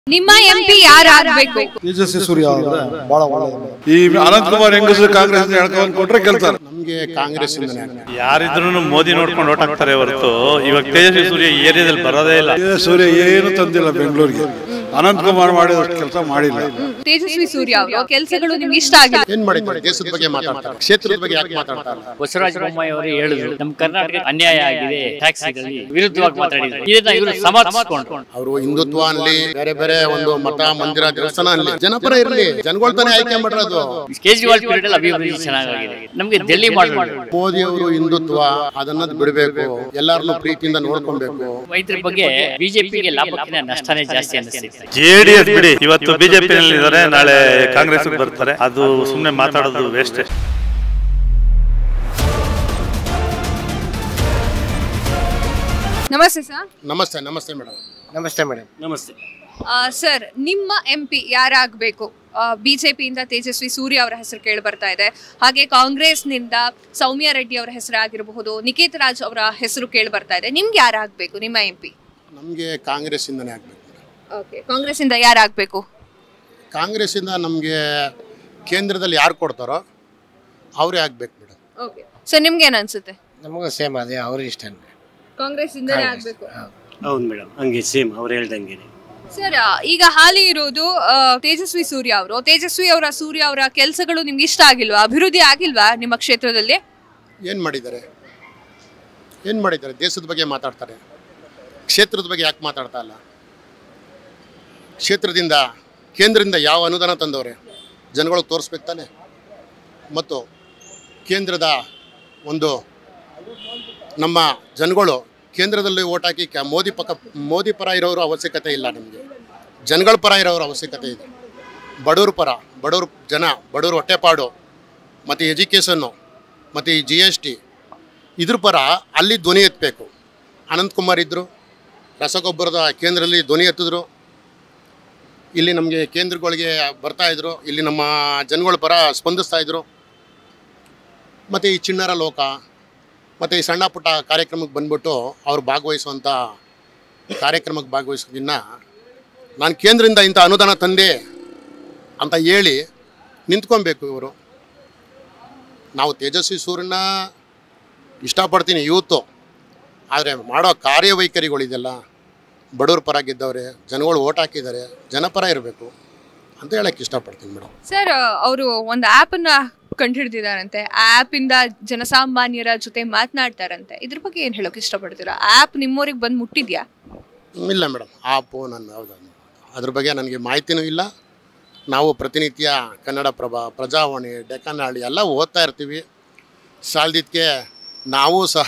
ನಿಮ್ಮ ಎಂಪಿ ಯಾರಾಗಬೇಕು ತೇಜಸ್ವಿ ಸೂರ್ಯ ಅವ್ರೆ ಬಹಳ ಒಳ್ಳೆಯದು ಈ ಅನಂತ್ ಕುಮಾರ್ ಹೆಂಗಸರು ಕಾಂಗ್ರೆಸ್ ಹೇಳ್ಕೊಂಡ್ ಕೊಟ್ರೆ ಗೆಲ್ತಾರೆ ನಮಗೆ ಕಾಂಗ್ರೆಸ್ ಇಂದನೇ ಆಗ್ಬೇಕು. ಯಾರಿದ್ರು ಮೋದಿ ನೋಡ್ಕೊಂಡು ಓಟ್ ಹಾಕ್ತಾರೆ ಹೊರತು ಇವಾಗ ತೇಜಸ್ವಿ ಸೂರ್ಯ ಈ ಏರಿಯಾದಲ್ಲಿ ಬರೋದೇ ಇಲ್ಲ ತೇಜಸ್ವಿ ಸೂರ್ಯ ಏನು ತಂದಿಲ್ಲ ಬೆಂಗಳೂರಿಗೆ ಅನಂತ್ ಕುಮಾರ್ ಮಾಡಿದಷ್ಟು ಕೆಲಸ ಮಾಡಿಲ್ಲ ತೇಜಸ್ವಿ ಸೂರ್ಯ ಅವರು ಕೆಲಸಗಳು ನಿಮ್ಗೆ ಇಷ್ಟ ಆಗಿಲ್ಲ ಏನ್ ಮಾಡಿದ್ದಾರೆ ದೇಶದ ಬಗ್ಗೆ ಮಾತಾಡ್ತಾರೆ ಕ್ಷೇತ್ರದ ಬಗ್ಗೆ ಯಾಕೆ ಮಾತಾಡ್ತಾರೆ ಬಸವರಾಜ ಬೊಮ್ಮಾಯಿ ಅವರು ಹೇಳಿದ್ರು ನಮ್ಮ ಕರ್ನಾಟಕ ಅನ್ಯಾಯ ಆಗಿದೆ ಟ್ಯಾಕ್ಸ್ ವಿರುದ್ಧವಾಗಿ ಮಾತಾಡಿದ್ರು ಇದನ್ನ ಇವರು ಸಮರ್ಥಿಸಿಕೊಂಡ್ರು ಅವರು ಹಿಂದುತ್ವ ಅನ್ಲಿ ಬೇರೆ ಬೇರೆ ಒಂದು ಮತ ಮಂದಿರ ದೇವಸ್ಥಾನ ಅನ್ಲಿ ಜನಪರ ಇರ್ಲಿ ಜನಗಳ ತಾನೇ ಆಯ್ಕೆ ಮಾಡಿರೋದು ಕೇಜ್ರಿವಾಲ್ ಪೀರಿಯಡ್ ಅಲ್ಲಿ ಅಭಿವೃದ್ಧಿ ಚೆನ್ನಾಗಿದೆ ನಮ್ಗೆ ಡೆಲ್ಲಿ ಮಾಡಿದ್ರು ಮೋದಿ ಅವರು ಹಿಂದುತ್ವ ಅದನ್ನ ಬಿಡಬೇಕು ಎಲ್ಲಾರನ್ನೂ ಪ್ರೀತಿಯಿಂದ ನೋಡ್ಕೊಬೇಕು ರೈತರ ಬಗ್ಗೆ ಬಿಜೆಪಿಗೆ ಲಾಭಕ್ಕಿಂತ ನಷ್ಟನೇ ಜಾಸ್ತಿ ಅನಿಸ್ತೈತೆ ಜೆಡಿಎಸ್ ಬಿಡಿ ಇವತ್ತು ಬಿಜೆಪಿ ನಲ್ಲಿ ಇದ್ದಾರೆ ನಾಳೆ ಕಾಂಗ್ರೆಸ್ ಬರ್ತಾರೆ ಅದು ಸುಮ್ಮನೆ ಮಾತಾಡೋದು ವೇಸ್ಟ್ ನಮಸ್ತೆ ಸರ್ ನಮಸ್ತೆ ನಮಸ್ತೆ ಮೇಡಮ್ ನಮಸ್ತೆ ಮೇಡಮ್ ನಮಸ್ತೆ ಸರ್ ನಿಮ್ಮ ಎಂ ಪಿ ಯಾರಾಗಬೇಕು ಬಿಜೆಪಿಯಿಂದ ತೇಜಸ್ವಿ ಸೂರ್ಯ ಅವರ ಹೆಸರು ಕೇಳಿ ಬರ್ತಾ ಇದೆ ಹಾಗೆ ಕಾಂಗ್ರೆಸ್ನಿಂದ ಸೌಮ್ಯ ರೆಡ್ಡಿ ಅವರ ಹೆಸರು ಆಗಿರಬಹುದು ನಿಕೇತ್ ರಾಜ್ ಅವರ ಹೆಸರು ಕೇಳಿ ಬರ್ತಾ ಇದೆ ನಿಮ್ಗೆ ಯಾರಾಗಬೇಕು ನಿಮ್ಮ ಎಂ ಪಿ ನಮಗೆ ಕಾಂಗ್ರೆಸ್ ಇಂದನೇ ಆಗ್ಬೇಕು ಓಕೆ ಕಾಂಗ್ರೆಸ್ಸಿಂದ ಯಾರಾಗಬೇಕು ಕಾಂಗ್ರೆಸ್ ಇಂದ ನಮಗೆ ಕೇಂದ್ರದಲ್ಲಿ ಯಾರು ಕೊಡ್ತಾರೋ ಅವರೇ ಆಗ್ಬೇಕು ಮೇಡಮ್ ಓಕೆ ಸರ್ ನಿಮ್ಗೆ ಏನ್ ಅನ್ಸುತ್ತೆ ನಮಗೂ ಸೇಮ್ ಅದೇ ಅವ್ರಿಗೆ ಇಷ್ಟ ಕಾಂಗ್ರೆಸ್ ಇಂದನೇ ಆಗ್ಬೇಕು ಹೌದು ಮೇಡಮ್ ಹಂಗೆ ಸೇಮ್ ಅವ್ರು ಹೇಳ್ದಂಗೆ ಸರ್ ಈಗ ಹಾಲಿ ಇರೋದು ಆ, ತೇಜಸ್ವಿ ಸೂರ್ಯ ಅವರು ತೇಜಸ್ವಿ ಅವರ ಸೂರ್ಯ ಅವರ ಕೆಲಸಗಳು ನಿಮ್ಗೆ ಇಷ್ಟ ಆಗಿಲ್ವಾ ಅಭಿವೃದ್ಧಿ ಆಗಿಲ್ವಾ ನಿಮ್ಮ ಕ್ಷೇತ್ರದಲ್ಲಿ ಏನು ಮಾಡಿದ್ದಾರೆ ಏನು ಮಾಡಿದ್ದಾರೆ ದೇಶದ ಬಗ್ಗೆ ಮಾತಾಡ್ತಾರೆ ಕ್ಷೇತ್ರದ ಬಗ್ಗೆ ಯಾಕೆ ಮಾತಾಡ್ತಾ ಇಲ್ಲ ಕ್ಷೇತ್ರದಿಂದ ಕೇಂದ್ರದಿಂದ ಯಾವ ಅನುದಾನ ತಂದವ್ರೆ ಜನಗಳಿಗೆ ತೋರಿಸ್ಬೇಕು ತಾನೆ ಮತ್ತು ಕೇಂದ್ರದ ಒಂದು ನಮ್ಮ ಜನಗಳು ಕೇಂದ್ರದಲ್ಲಿ ಓಟ್ ಹಾಕಿ ಕ್ಯಾ ಮೋದಿ ಪಕ್ಕ ಮೋದಿ ಪರ ಇರೋರ ಅವಶ್ಯಕತೆ ಇಲ್ಲ ನಮಗೆ ಜನಗಳ ಪರ ಇರೋರ ಅವಶ್ಯಕತೆ ಇದೆ ಬಡವ್ರ ಪರ ಬಡವ್ರ ಜನ ಬಡವ್ರ ಹೊಟ್ಟೆಪಾಡು ಮತ್ತು ಎಜುಕೇಷನ್ನು ಮತ್ತು ಈ ಜಿ ಎಸ್ ಟಿ ಇದ್ರ ಪರ ಅಲ್ಲಿ ಧ್ವನಿ ಎತ್ತಬೇಕು ಅನಂತ್ ಕುಮಾರ್ ಇದ್ದರು ರಸಗೊಬ್ಬರದ ಕೇಂದ್ರದಲ್ಲಿ ಧ್ವನಿ ಎತ್ತಿದ್ರು ಇಲ್ಲಿ ನಮಗೆ ಕೇಂದ್ರಗಳಿಗೆ ಬರ್ತಾ ಇದ್ರು ಇಲ್ಲಿ ನಮ್ಮ ಜನಗಳ ಪರ ಸ್ಪಂದಿಸ್ತಾ ಇದ್ರು ಮತ್ತು ಈ ಚಿಣ್ಣರ ಲೋಕ ಮತ್ತು ಈ ಸಣ್ಣ ಪುಟ್ಟ ಕಾರ್ಯಕ್ರಮಕ್ಕೆ ಬಂದ್ಬಿಟ್ಟು ಅವ್ರು ಭಾಗವಹಿಸುವಂಥ ಕಾರ್ಯಕ್ರಮಕ್ಕೆ ಭಾಗವಹಿಸೋದನ್ನ ನಾನು ಕೇಂದ್ರದಿಂದ ಇಂಥ ಅನುದಾನ ತಂದೆ ಅಂತ ಹೇಳಿ ನಿಂತ್ಕೊಬೇಕು ಇವರು ನಾವು ತೇಜಸ್ವಿ ಸೂರ್ಯನ ಇಷ್ಟಪಡ್ತೀನಿ ಯೂತು ಆದರೆ ಮಾಡೋ ಕಾರ್ಯವೈಖರಿಗಳಿದೆಲ್ಲ ಬಡವ್ರ ಪರ ಗೆದ್ದವ್ರೆ ಜನಗಳು ಓಟ್ ಹಾಕಿದ್ದಾರೆ ಜನಪರ ಇರಬೇಕು ಅಂತ ಹೇಳಕ್ಕೆ ಇಷ್ಟಪಡ್ತೀನಿ ಮೇಡಮ್ ಸರ್ ಅವರು ಒಂದು ಆಪ್ ಅನ್ನ ಕಂಡುಹಿಡಿದಿದ್ದಾರಂತೆ ಆ ಆಪ್ ಇಂದ ಜನಸಾಮಾನ್ಯರ ಜೊತೆ ಮಾತನಾಡ್ತಾರಂತೆ ಇದ್ರ ಬಗ್ಗೆ ಏನ್ ಹೇಳೋಕೆ ಇಷ್ಟಪಡ್ತೀರಾ ಆಪ್ ನಿಮ್ಮೂರಿಗೆ ಬಂದು ಮುಟ್ಟಿದ್ಯಾ ಇಲ್ಲ ಮೇಡಮ್ ಆಪು ನನ್ನ ಹೌದು ಅದ್ರ ಬಗ್ಗೆ ನನಗೆ ಮಾಹಿತಿನೂ ಇಲ್ಲ ನಾವು ಪ್ರತಿನಿತ್ಯ ಕನ್ನಡ ಪ್ರಭ ಪ್ರಜಾವಾಣಿ ಡೆಕ್ಕನಾಳಿ ಎಲ್ಲ ಓದ್ತಾ ಇರ್ತೀವಿ ಸಾಲ್ದಿದ್ಕೆ ನಾವು ಸಹ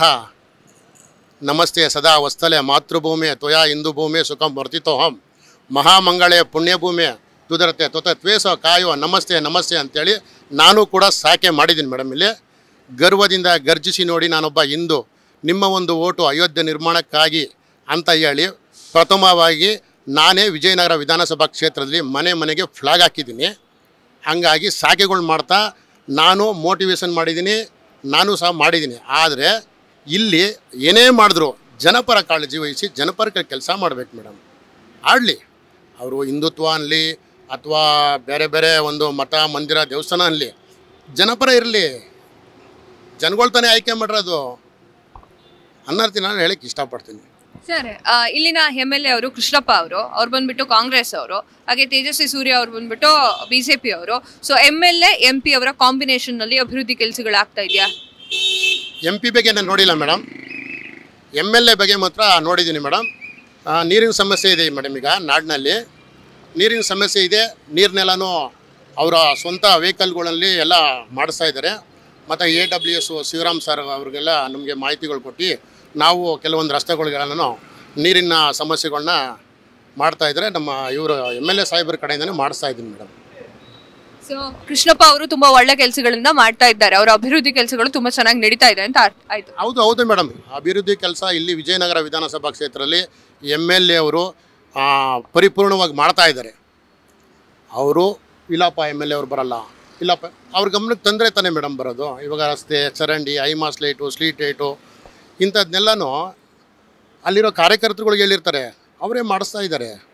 ನಮಸ್ತೆ ಸದಾ ವಸ್ತಲೆ ಮಾತೃಭೂಮಿ ತ್ವಯಾ ಹಿಂದೂ ಭೂಮಿ ಸುಖಂ ವರ್ತಿತೋಹಂ ಮಹಾಮಂಗಳೆ ಪುಣ್ಯಭೂಮಿ ತುದರತೆ ತೊತ ತ್ವೇಷ ಕಾಯುವ ನಮಸ್ತೆ ನಮಸ್ತೆ ಅಂತೇಳಿ ನಾನು ಕೂಡ ಸಾಕೆ ಮಾಡಿದ್ದೀನಿ ಮೇಡಮ್ ಇಲ್ಲಿ ಗರ್ವದಿಂದ ಗರ್ಜಿಸಿ ನೋಡಿ ನಾನೊಬ್ಬ ಹಿಂದೂ ನಿಮ್ಮ ಒಂದು ಓಟು ಅಯೋಧ್ಯೆ ನಿರ್ಮಾಣಕ್ಕಾಗಿ ಅಂತ ಹೇಳಿ ಪ್ರಥಮವಾಗಿ ನಾನೇ ವಿಜಯನಗರ ವಿಧಾನಸಭಾ ಕ್ಷೇತ್ರದಲ್ಲಿ ಮನೆ ಮನೆಗೆ ಫ್ಲಾಗ್ ಹಾಕಿದ್ದೀನಿ ಹಂಗಾಗಿ ಸಾಕೆಗಳು ಮಾಡ್ತಾ ನಾನು ಮೋಟಿವೇಶನ್ ಮಾಡಿದ್ದೀನಿ ನಾನು ಸಹ ಮಾಡಿದ್ದೀನಿ ಆದರೆ ಇಲ್ಲಿ ಏನೇ ಮಾಡಿದ್ರು ಜನಪರ ಕಾಳಜಿ ವಹಿಸಿ ಜನಪರ ಕೆಲಸ ಮಾಡಬೇಕು ಮೇಡಮ್ ಆಡಲಿ ಅವರು ಹಿಂದುತ್ವ ಅನ್ನಲಿ ಅಥವಾ ಬೇರೆ ಬೇರೆ ಒಂದು ಮಠ ಮಂದಿರ ದೇವಸ್ಥಾನ ಅನ್ನಲಿ ಜನಪರ ಇರಲಿ ಜನಗಳ ತಾನೇ ಆಯ್ಕೆ ಮಾಡಿರೋದು ಅನ್ನರ್ತಿ ನಾನು ಹೇಳಕ್ಕೆ ಇಷ್ಟಪಡ್ತೀನಿ ಸರ್ ಆ, ಇಲ್ಲಿನ ಎಮ್ ಎಲ್ ಎ ಅವರು ಕೃಷ್ಣಪ್ಪ ಅವರು ಅವ್ರು ಬಂದ್ಬಿಟ್ಟು ಕಾಂಗ್ರೆಸ್ ಅವರು ಹಾಗೆ ತೇಜಸ್ವಿ ಸೂರ್ಯ ಅವ್ರು ಬಂದ್ಬಿಟ್ಟು ಬಿಜೆಪಿ ಅವರು so M L A M P ಅವರ ಕಾಂಬಿನೇಷನ್ ನಲ್ಲಿ ಅಭಿವೃದ್ಧಿ ಕೆಲಸಗಳಾಗ್ತಾ ಇದೆಯಾ ಎಂ ಪಿ ಬಗ್ಗೆ ನಾನು ನೋಡಿಲ್ಲ ಮೇಡಮ್ ಎಮ್ ಎಲ್ ಎ ಬಗ್ಗೆ ಮಾತ್ರ ನೋಡಿದ್ದೀನಿ ಮೇಡಮ್ ನೀರಿನ ಸಮಸ್ಯೆ ಇದೆ ಮೇಡಮ್ ಈಗ ನಾಡಿನಲ್ಲಿ ನೀರಿನ ಸಮಸ್ಯೆ ಇದೆ ನೀರನ್ನೆಲ್ಲನೂ ಅವರ ಸ್ವಂತ ವೆಹಿಕಲ್ಗಳಲ್ಲಿ ಎಲ್ಲ ಮಾಡಿಸ್ತಾ ಇದ್ದಾರೆ ಮತ್ತು A W S Shivaram sir ಅವ್ರಿಗೆಲ್ಲ ನಮಗೆ ಮಾಹಿತಿಗಳು ಕೊಟ್ಟು ನಾವು ಕೆಲವೊಂದು ರಸ್ತೆಗಳಿಗೆಲ್ಲನೂ ನೀರಿನ ಸಮಸ್ಯೆಗಳನ್ನ ಮಾಡ್ತಾ ಇದ್ದಾರೆ ನಮ್ಮ ಇವರು ಎಮ್ ಎಲ್ ಎ ಸಾಹೇಬ್ರ ಕಡೆಯಿಂದನೇ ಮಾಡಿಸ್ತಾ ಇದ್ದೀನಿ ಮೇಡಮ್ ಸೊ ಕೃಷ್ಣಪ್ಪ ಅವರು ತುಂಬಾ ಒಳ್ಳೆ ಕೆಲಸಗಳನ್ನ ಮಾಡ್ತಾ ಇದ್ದಾರೆ ಅವರ ಅಭಿವೃದ್ಧಿ ಕೆಲಸಗಳು ತುಂಬಾ ಚೆನ್ನಾಗಿ ನಡೀತಾ ಇದೆ ಅಂತ ಅರ್ಥ ಆಯ್ತು ಹೌದು ಹೌದು ಮೇಡಮ್ ಅಭಿವೃದ್ಧಿ ಕೆಲಸ ಇಲ್ಲಿ ವಿಜಯನಗರ ವಿಧಾನಸಭಾ ಕ್ಷೇತ್ರದಲ್ಲಿ ಎಮ್ ಎಲ್ ಎ ಅವರು ಆ, ಪರಿಪೂರ್ಣವಾಗಿ ಮಾಡ್ತಾ ಇದ್ದಾರೆ ಅವರು ಇಲ್ಲಪ್ಪ ಎಮ್ ಎಲ್ ಎ ಅವ್ರು ಬರಲ್ಲ ಇಲ್ಲಪ್ಪ ಅವ್ರ ಗಮನಕ್ಕೆ ತಂದರೆ ತಾನೇ ಮೇಡಮ್ ಬರೋದು ಇವಾಗ ರಸ್ತೆ ಚರಂಡಿ ಐಮಾಸ್ ಲೈಟು ಸ್ಟ್ರೀಟ್ ಲೈಟು ಇಂಥದ್ನೆಲ್ಲನೂ ಅಲ್ಲಿರೋ ಕಾರ್ಯಕರ್ತರುಗಳಿಗೆ ಹೇಳಿರ್ತಾರೆ ಅವರೇ ಮಾಡಿಸ್ತಾ ಇದ್ದಾರೆ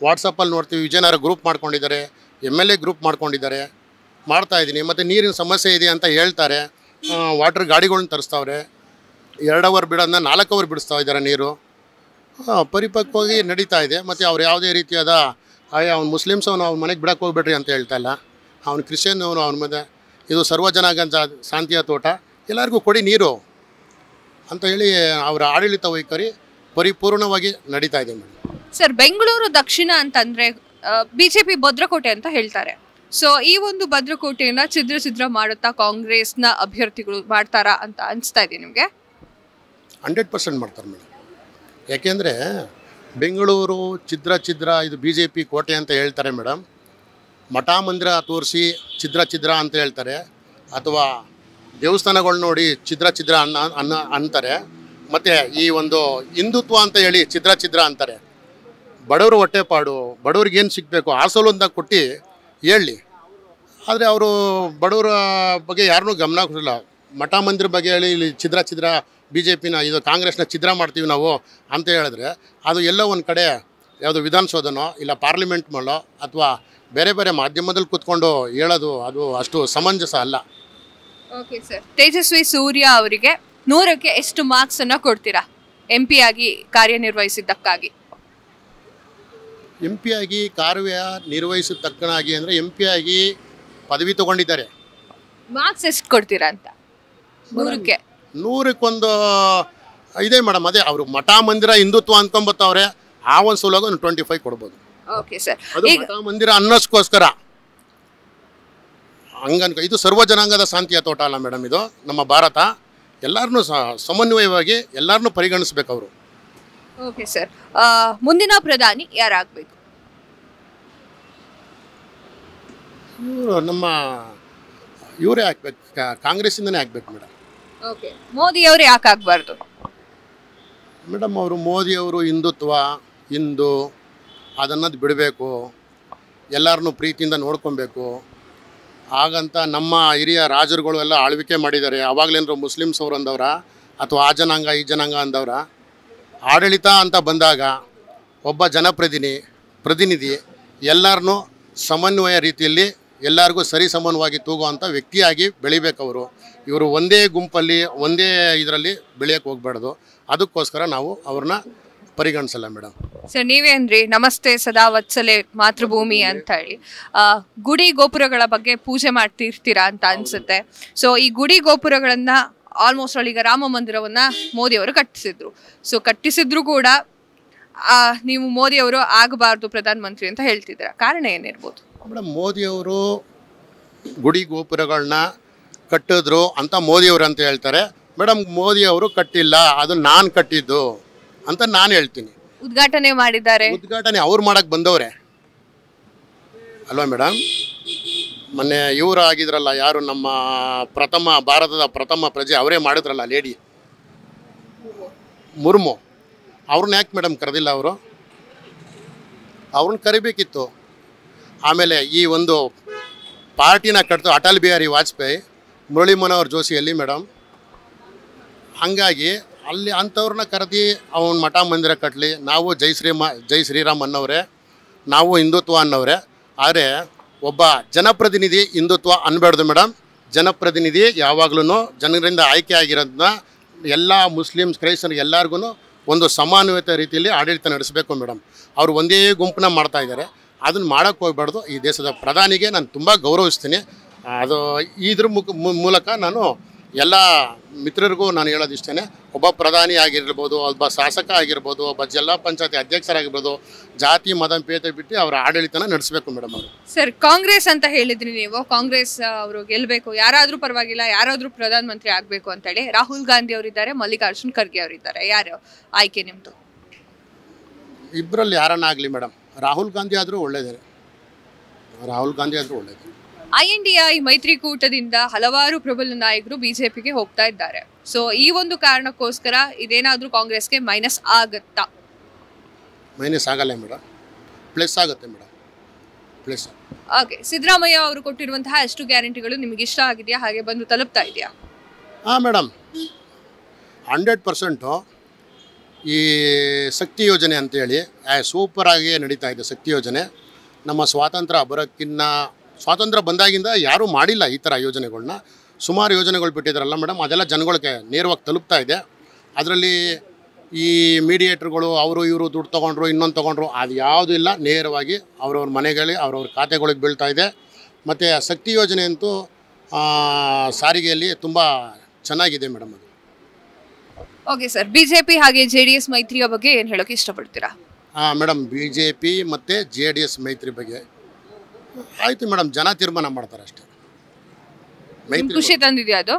ವಾಟ್ಸಪ್ಪಲ್ಲಿ ನೋಡ್ತೀವಿ ವಿಜಯನಗರ ಗ್ರೂಪ್ ಮಾಡ್ಕೊಂಡಿದ್ದಾರೆ ಎಮ್ ಎಲ್ ಎ ಗ್ರೂಪ್ ಮಾಡ್ಕೊಂಡಿದ್ದಾರೆ ಮಾಡ್ತಾ ಇದ್ದೀನಿ ಮತ್ತು ನೀರಿನ ಸಮಸ್ಯೆ ಇದೆ ಅಂತ ಹೇಳ್ತಾರೆ ವಾಟ್ರ್ ಗಾಡಿಗಳ್ನ ತರಿಸ್ತಾವ್ರೆ ಎರಡು ಅವರ್ ಬಿಡೋದನ್ನ ನಾಲ್ಕು ಅವರ್ ಬಿಡಿಸ್ತಾ ಇದ್ದಾರೆ ನೀರು ಆ, ಪರಿಪಕ್ವವಾಗಿ ನಡೀತಾ ಇದೆ ಮತ್ತು ಅವ್ರು ಯಾವುದೇ ರೀತಿಯಾದ ಅಯ್ಯ ಅವ್ನು ಮುಸ್ಲಿಮ್ಸ್ ಅವನು ಅವ್ನ ಮನೆಗೆ ಬಿಡಕ್ಕೆ ಹೋಗ್ಬೇಡ್ರಿ ಅಂತ ಹೇಳ್ತಾ ಇಲ್ಲ ಅವ್ನು ಕ್ರಿಶ್ಚಿಯನ್ ಅವನು ಅವನ ಮೇಲೆ ಇದು ಸರ್ವಜನಾಗಂಜ ಶಾಂತಿಯ ತೋಟ ಎಲ್ಲರಿಗೂ ಕೊಡಿ ನೀರು ಅಂತ ಹೇಳಿ ಅವರ ಆಡಳಿತ ವೈಖರಿ ಪರಿಪೂರ್ಣವಾಗಿ ನಡೀತಾ ಇದೆ ಮೇಡಮ್ ಸರ್ ಬೆಂಗಳೂರು ದಕ್ಷಿಣ ಅಂತಂದ್ರೆ ಬಿಜೆಪಿ ಭದ್ರಕೋಟೆ ಅಂತ ಹೇಳ್ತಾರೆ ಸೊ ಈ ಒಂದು ಭದ್ರಕೋಟೆಯನ್ನ ಛಿದ್ರ ಛಿದ್ರ ಮಾಡುತ್ತಾ ಕಾಂಗ್ರೆಸ್ನ ಅಭ್ಯರ್ಥಿಗಳು ಮಾಡ್ತಾರಾ ಅಂತ ಅನಿಸ್ತಾ ಇದೆ ನಿಮಗೆ ಹಂಡ್ರೆಡ್ ಪರ್ಸೆಂಟ್ ಮಾಡ್ತಾರೆ ಮೇಡಮ್ ಯಾಕೆಂದರೆ ಬೆಂಗಳೂರು ಛಿದ್ರ ಛಿದ್ರ ಇದು ಬಿ ಜೆ ಪಿ ಕೋಟೆ ಅಂತ ಹೇಳ್ತಾರೆ ಮೇಡಮ್ ಮಠ ಮಂದಿರ ತೋರಿಸಿ ಛಿದ್ರ ಛಿದ್ರ ಅಂತ ಹೇಳ್ತಾರೆ ಅಥವಾ ದೇವಸ್ಥಾನಗಳು ನೋಡಿ ಛಿದ್ರ ಛಿದ್ರ ಅನ್ನ ಅನ್ನ ಅಂತಾರೆ ಮತ್ತು ಈ ಒಂದು ಹಿಂದುತ್ವ ಅಂತ ಹೇಳಿ ಛಿದ್ರ ಛಿದ್ರ ಅಂತಾರೆ ಬಡವರು ಹೊಟ್ಟೆಪಾಡು ಬಡವ್ರಿಗೆ ಏನು ಸಿಗಬೇಕು ಆಸಲು ಅಂತ ಕೊಟ್ಟು ಹೇಳಿ ಆದರೆ ಅವರು ಬಡವರ ಬಗ್ಗೆ ಯಾರನ್ನೂ ಗಮನ ಕೊಡಲ್ಲ ಮಠ ಮಂದಿರ ಬಗ್ಗೆ ಹೇಳಿ ಇಲ್ಲಿ ಛಿದ್ರ ಛಿದ್ರ ಬಿ ಜೆ ಪಿನ ಇದು ಕಾಂಗ್ರೆಸ್ನ ಛಿದ್ರ ಮಾಡ್ತೀವಿ ನಾವು ಅಂತ ಹೇಳಿದ್ರೆ ಅದು ಎಲ್ಲೋ ಒಂದು ಕಡೆ ಯಾವುದು ವಿಧಾನಸೌಧನೋ ಇಲ್ಲ ಪಾರ್ಲಿಮೆಂಟ್ ಮಾಡೋ ಅಥವಾ ಬೇರೆ ಬೇರೆ ಮಾಧ್ಯಮದಲ್ಲಿ ಕೂತ್ಕೊಂಡು ಹೇಳೋದು ಅದು ಅಷ್ಟು ಸಮಂಜಸ ಅಲ್ಲ ಓಕೆ ಸರ್ ತೇಜಸ್ವಿ ಸೂರ್ಯ ಅವರಿಗೆ ನೂರಕ್ಕೆ ಎಷ್ಟು ಮಾರ್ಕ್ಸ್ ಅನ್ನ ಕೊಡ್ತೀರಾ ಎಂ ಪಿ ಆಗಿ ಕಾರ್ಯನಿರ್ವಹಿಸಿದ್ದಕ್ಕಾಗಿ ಎಂ ಪಿ ಆಗಿ ಕಾರ್ಯ ನಿರ್ವಹಿಸಿದ ತಕ್ಕನಾಗಿ ಅಂದರೆ ಎಂ ಪಿ ಆಗಿ ಪದವಿ ತೊಗೊಂಡಿದ್ದಾರೆ ಮಾರ್ಕ್ಸ್ ಎಷ್ಟು ಕೊಡ್ತೀರಾ ಅಂತ ನೂರಕ್ಕೆ ನೂರಕ್ಕೊಂದು ಇದೆ ಮೇಡಮ್ ಅದೇ ಅವರು ಮಠ ಮಂದಿರ ಹಿಂದುತ್ವ ಅಂದ್ಕೊಂಬತ್ತವ್ರೆ ಆ ಒಂದು ಸಲುವಾಗಿ ಒಂದು ಟ್ವೆಂಟಿ ಫೈವ್ ಕೊಡ್ಬೋದು ಓಕೆ ಸರ್ ಅದು ಈಗ ಮಠ ಮಂದಿರ ಅನ್ನೋಸ್ಕೋಸ್ಕರ ಹಂಗನ್ಕ ಇದು ಸರ್ವ ಜನಾಂಗದ ಶಾಂತಿಯ ತೋಟ ಅಲ್ಲ ಮೇಡಮ್ ಇದು ನಮ್ಮ ಭಾರತ ಎಲ್ಲರನ್ನೂ ಸಮನ್ವಯವಾಗಿ ಎಲ್ಲರನ್ನೂ ಪರಿಗಣಿಸ್ಬೇಕು ಅವರು ಓಕೆ ಸರ್ ಮುಂದಿನ ಪ್ರಧಾನಿ ಯಾರಾಗಬೇಕು ಇವರು ನಮ್ಮ ಇವರೇ ಹಾಕ್ಬೇಕು ಕಾಂಗ್ರೆಸ್ಸಿಂದನೇ ಹಾಕ್ಬೇಕು ಮೇಡಮ್ ಓಕೆ ಮೋದಿ ಅವರು ಯಾಕೆ ಆಗ್ಬಾರ್ದು ಮೇಡಮ್ ಅವರು ಮೋದಿಯವರು ಹಿಂದುತ್ವ ಹಿಂದೂ ಅದನ್ನದು ಬಿಡಬೇಕು ಎಲ್ಲರನ್ನೂ ಪ್ರೀತಿಯಿಂದ ನೋಡ್ಕೊಬೇಕು ಹಾಗಂತ ನಮ್ಮ ಹಿರಿಯ ರಾಜರುಗಳು ಎಲ್ಲ ಆಳ್ವಿಕೆ ಮಾಡಿದ್ದಾರೆ ಅವಾಗಲೇನರು ಮುಸ್ಲಿಮ್ಸ್ ಅವರು ಅಂದವ್ರ ಅಥವಾ ಆ ಜನಾಂಗ ಈ ಜನಾಂಗ ಅಂದವ್ರ ಆಡಳಿತ ಅಂತ ಬಂದಾಗ ಒಬ್ಬ ಜನಪ್ರತಿನಿ ಪ್ರತಿನಿಧಿ ಎಲ್ಲರನ್ನೂ ಸಮನ್ವಯ ರೀತಿಯಲ್ಲಿ ಎಲ್ಲರಿಗೂ ಸರಿ ಸಮಾನವಾಗಿ ತೂಗುವಂಥ ವ್ಯಕ್ತಿಯಾಗಿ ಬೆಳಿಬೇಕು ಅವರು ಇವರು ಒಂದೇ ಗುಂಪಲ್ಲಿ ಒಂದೇ ಇದರಲ್ಲಿ ಬೆಳೆಯೋಕ್ಕೆ ಹೋಗ್ಬಾರ್ದು ಅದಕ್ಕೋಸ್ಕರ ನಾವು ಅವ್ರನ್ನ ಪರಿಗಣಿಸಲ್ಲ ಮೇಡಮ್ ಸರ್ ನೀವೇನ್ರಿ ನಮಸ್ತೆ ಸದಾ ವತ್ಸಲೆ ಮಾತೃಭೂಮಿ ಅಂತ ಹೇಳಿ ಆ, ಗುಡಿ ಗೋಪುರಗಳ ಬಗ್ಗೆ ಪೂಜೆ ಮಾಡ್ತಿರ್ತೀರಾ ಅಂತ ಅನ್ಸುತ್ತೆ ಸೊ ಈ ಗುಡಿ ಗೋಪುರಗಳನ್ನ ಆಲ್ಮೋಸ್ಟ್ ಆಲ್ ಈಗ ರಾಮ ಮಂದಿರವನ್ನ ಮೋದಿ ಅವರು ಕಟ್ಟಿಸಿದ್ರು ಸೊ ಕಟ್ಟಿಸಿದ್ರು ಕೂಡ ಆ, ನೀವು ಮೋದಿ ಅವರು ಆಗಬಾರ್ದು ಪ್ರಧಾನ ಮಂತ್ರಿ ಅಂತ ಹೇಳ್ತಿದ್ದೀರಾ ಕಾರಣ ಏನಿರ್ಬೋದು ಮೇಡಮ್ ಮೋದಿಯವರು ಗುಡಿ ಗೋಪುರಗಳನ್ನ ಕಟ್ಟಿದ್ರು ಅಂತ ಮೋದಿಯವರು ಅಂತ ಹೇಳ್ತಾರೆ ಮೇಡಮ್ ಮೋದಿಯವರು ಕಟ್ಟಿಲ್ಲ ಅದು ನಾನು ಕಟ್ಟಿದ್ದು ಅಂತ ನಾನು ಹೇಳ್ತೀನಿ ಉದ್ಘಾಟನೆ ಮಾಡಿದ್ದಾರೆ ಉದ್ಘಾಟನೆ ಅವ್ರು ಮಾಡಕ್ಕೆ ಬಂದವ್ರೆ ಅಲ್ವಾ ಮೇಡಮ್ ಮೊನ್ನೆ ಇವರು ಆಗಿದ್ರಲ್ಲ ಯಾರು ನಮ್ಮ ಪ್ರಥಮ ಭಾರತದ ಪ್ರಥಮ ಪ್ರಜೆ ಅವರೇ ಮಾಡಿದ್ರಲ್ಲ ಲೇಡಿ ಮುರ್ಮು ಅವ್ರನ್ನ ಯಾಕೆ ಮೇಡಮ್ ಕರೆದಿಲ್ಲ ಅವರು ಅವ್ರನ್ನ ಕರಿಬೇಕಿತ್ತು ಆಮೇಲೆ ಈ ಒಂದು ಪಾರ್ಟಿನ ಕಟ್ತು ಅಟಲ್ ಬಿಹಾರಿ ವಾಜಪೇಯಿ ಮುರಳಿ ಮನೋಹರ್ ಜೋಶಿ ಎಲ್ಲಿ ಮೇಡಮ್ ಹಾಗಾಗಿ ಅಲ್ಲಿ ಅಂಥವ್ರನ್ನ ಕರೆದಿ ಅವನ ಮಠ ಮಂದಿರ ಕಟ್ಟಲಿ ನಾವು ಜೈ ಶ್ರೀಮ ಜೈ ಶ್ರೀರಾಮ್ ಅನ್ನೋರೆ ನಾವು ಹಿಂದುತ್ವ ಅನ್ನೋರೆ ಆದರೆ ಒಬ್ಬ ಜನಪ್ರತಿನಿಧಿ ಹಿಂದುತ್ವ ಅನ್ಬಾರ್ದು ಮೇಡಮ್ ಜನಪ್ರತಿನಿಧಿ ಯಾವಾಗ್ಲೂ ಜನರಿಂದ ಆಯ್ಕೆ ಆಗಿರೋದನ್ನ ಎಲ್ಲ ಮುಸ್ಲಿಮ್ಸ್ ಕ್ರೈಸ್ತರಿಗೆ ಎಲ್ಲರಿಗೂ ಒಂದು ಸಮಾನತೆ ರೀತಿಯಲ್ಲಿ ಆಡಳಿತ ನಡೆಸಬೇಕು ಮೇಡಮ್ ಅವರು ಒಂದೇ ಗುಂಪನ್ನ ಮಾಡ್ತಾ ಇದ್ದಾರೆ ಅದನ್ನು ಮಾಡೋಕ್ಕೆ ಹೋಗ್ಬಾರ್ದು ಈ ದೇಶದ ಪ್ರಧಾನಿಗೆ ನಾನು ತುಂಬ ಗೌರವಿಸ್ತೀನಿ ಅದು ಇದ್ರ ಮುಖ ಮು- ಮೂಲಕ ನಾನು ಎಲ್ಲ ಮಿತ್ರರಿಗೂ ನಾನು ಹೇಳೋದಿಷ್ಟೇ ಒಬ್ಬ ಪ್ರಧಾನಿ ಆಗಿರ್ಬೋದು ಒಬ್ಬ ಶಾಸಕ ಆಗಿರ್ಬೋದು ಒಬ್ಬ ಜಿಲ್ಲಾ ಪಂಚಾಯತಿ ಅಧ್ಯಕ್ಷರಾಗಿರ್ಬೋದು ಜಾತಿ ಮತ ಭೇದ ಬಿಟ್ಟು ಅವರ ಆಡಳಿತನ ನಡೆಸಬೇಕು ಮೇಡಮ್ ಅವರು ಸರ್ ಕಾಂಗ್ರೆಸ್ ಅಂತ ಹೇಳಿದ್ರಿ ನೀವು ಕಾಂಗ್ರೆಸ್ ಅವರು ಗೆಲ್ಬೇಕು ಯಾರಾದ್ರೂ ಪರವಾಗಿಲ್ಲ ಯಾರಾದ್ರೂ ಪ್ರಧಾನ ಮಂತ್ರಿ ಆಗ್ಬೇಕು ಅಂತ ಹೇಳಿ ರಾಹುಲ್ ಗಾಂಧಿ ಅವರಿದ್ದಾರೆ ಮಲ್ಲಿಕಾರ್ಜುನ್ ಖರ್ಗೆ ಅವರಿದ್ದಾರೆ ಯಾರು ಆಯ್ಕೆ ನಿಮ್ದು ಇಬ್ಬರಲ್ಲಿ ಯಾರನ್ನ ಆಗಲಿ ಮೇಡಮ್ ರಾಹುಲ್ ಗಾಂಧಿ ಆದರೂ ಒಳ್ಳೇದೇ ರಾಹುಲ್ ಗಾಂಧಿ ಆದರೂ ಒಳ್ಳೇದು ಐ ಎನ್ ಡಿ ಐ ಮೈತ್ರಿಕೂಟದಿಂದ ಹಲವಾರು ಪ್ರಬಲ ನಾಯಕರು ಬಿಜೆಪಿಗೆ ಹೋಗ್ತಾ ಇದ್ದಾರೆ ಸೊ ಈ ಒಂದು ಕಾರಣಕ್ಕೋಸ್ಕರ ಇದೇನಾದ್ರೂ ಕಾಂಗ್ರೆಸ್ಗೆ ಮೈನಸ್ ಆಗತ್ತಾ ಮೈನಸ್ ಆಗಲ್ಲ ಮೇಡಮ್ ಪ್ಲಸ್ ಆಗುತ್ತೆ ಮೇಡಮ್ ಪ್ಲಸ್ ಓಕೆ ಸಿದ್ದರಾಮಯ್ಯ ಅವರು ಕೊಟ್ಟಿರುವಂತಹ ಎಷ್ಟು ಗ್ಯಾರಂಟಿಗಳು ನಿಮಗೆ ಇಷ್ಟ ಆಗಿದೆಯಾ ಹಾಗೆ ಬಂದು ತಲುಪ್ತಾ ಇದೆಯಾ ಹಾಂ ಮೇಡಮ್ ಹಂಡ್ರೆಡ್ ಪರ್ಸೆಂಟು ಈ ಶಕ್ತಿ ಯೋಜನೆ ಅಂತೇಳಿ ಸೂಪರಾಗಿ ನಡೀತಾ ಇದೆ ಶಕ್ತಿ ಯೋಜನೆ ನಮ್ಮ ಸ್ವಾತಂತ್ರ್ಯ ಬರೋಕ್ಕಿನ್ನ ಸ್ವಾತಂತ್ರ್ಯ ಬಂದಾಗಿಂದ ಯಾರೂ ಮಾಡಿಲ್ಲ ಈ ಥರ ಯೋಜನೆಗಳನ್ನ ಸುಮಾರು ಯೋಜನೆಗಳು ಬಿಟ್ಟಿದ್ದಾರಲ್ಲ ಮೇಡಮ್ ಅದೆಲ್ಲ ಜನಗಳಿಗೆ ನೇರವಾಗಿ ತಲುಪ್ತಾ ಇದೆ ಅದರಲ್ಲಿ ಈ ಮೀಡಿಯೇಟ್ರುಗಳು ಅವರು ಇವರು ದುಡ್ಡು ತೊಗೊಂಡ್ರು ಇನ್ನೊಂದು ತೊಗೊಂಡ್ರು ಅದು ಯಾವುದೂ ಇಲ್ಲ ನೇರವಾಗಿ ಅವ್ರವ್ರ ಮನೆಗಳಿಗೆ ಅವ್ರವ್ರ ಖಾತೆಗಳಿಗೆ ಬೀಳ್ತಾ ಇದೆ ಮತ್ತು ಶಕ್ತಿ ಯೋಜನೆ ಅಂತೂ ಆ, ಸಾರಿಗೆಯಲ್ಲಿ ತುಂಬ ಚೆನ್ನಾಗಿದೆ ಮೇಡಮ್ ಅದು ಓಕೆ ಸರ್ ಬಿಜೆಪಿ ಹಾಗೆ ಜೆಡಿಎಸ್ ಮೈತ್ರಿಯ ಬಗ್ಗೆ ಏನ್ ಹೇಳೋಕೆ ಇಷ್ಟಪಡ್ತೀರಾ ಮೇಡಮ್ ಬಿ ಜೆ ಪಿ ಮತ್ತು ಜೆ ಡಿ ಎಸ್ ಮೈತ್ರಿ ಬಗ್ಗೆ ಆಯಿತು ಮೇಡಮ್ ಜನ ತೀರ್ಮಾನ ಮಾಡ್ತಾರೆ ಅಷ್ಟೇ ನಿಮ್ ಮೈತ್ರಿ ಖುಷಿ ತಂದಿದ್ಯಾ ಅದು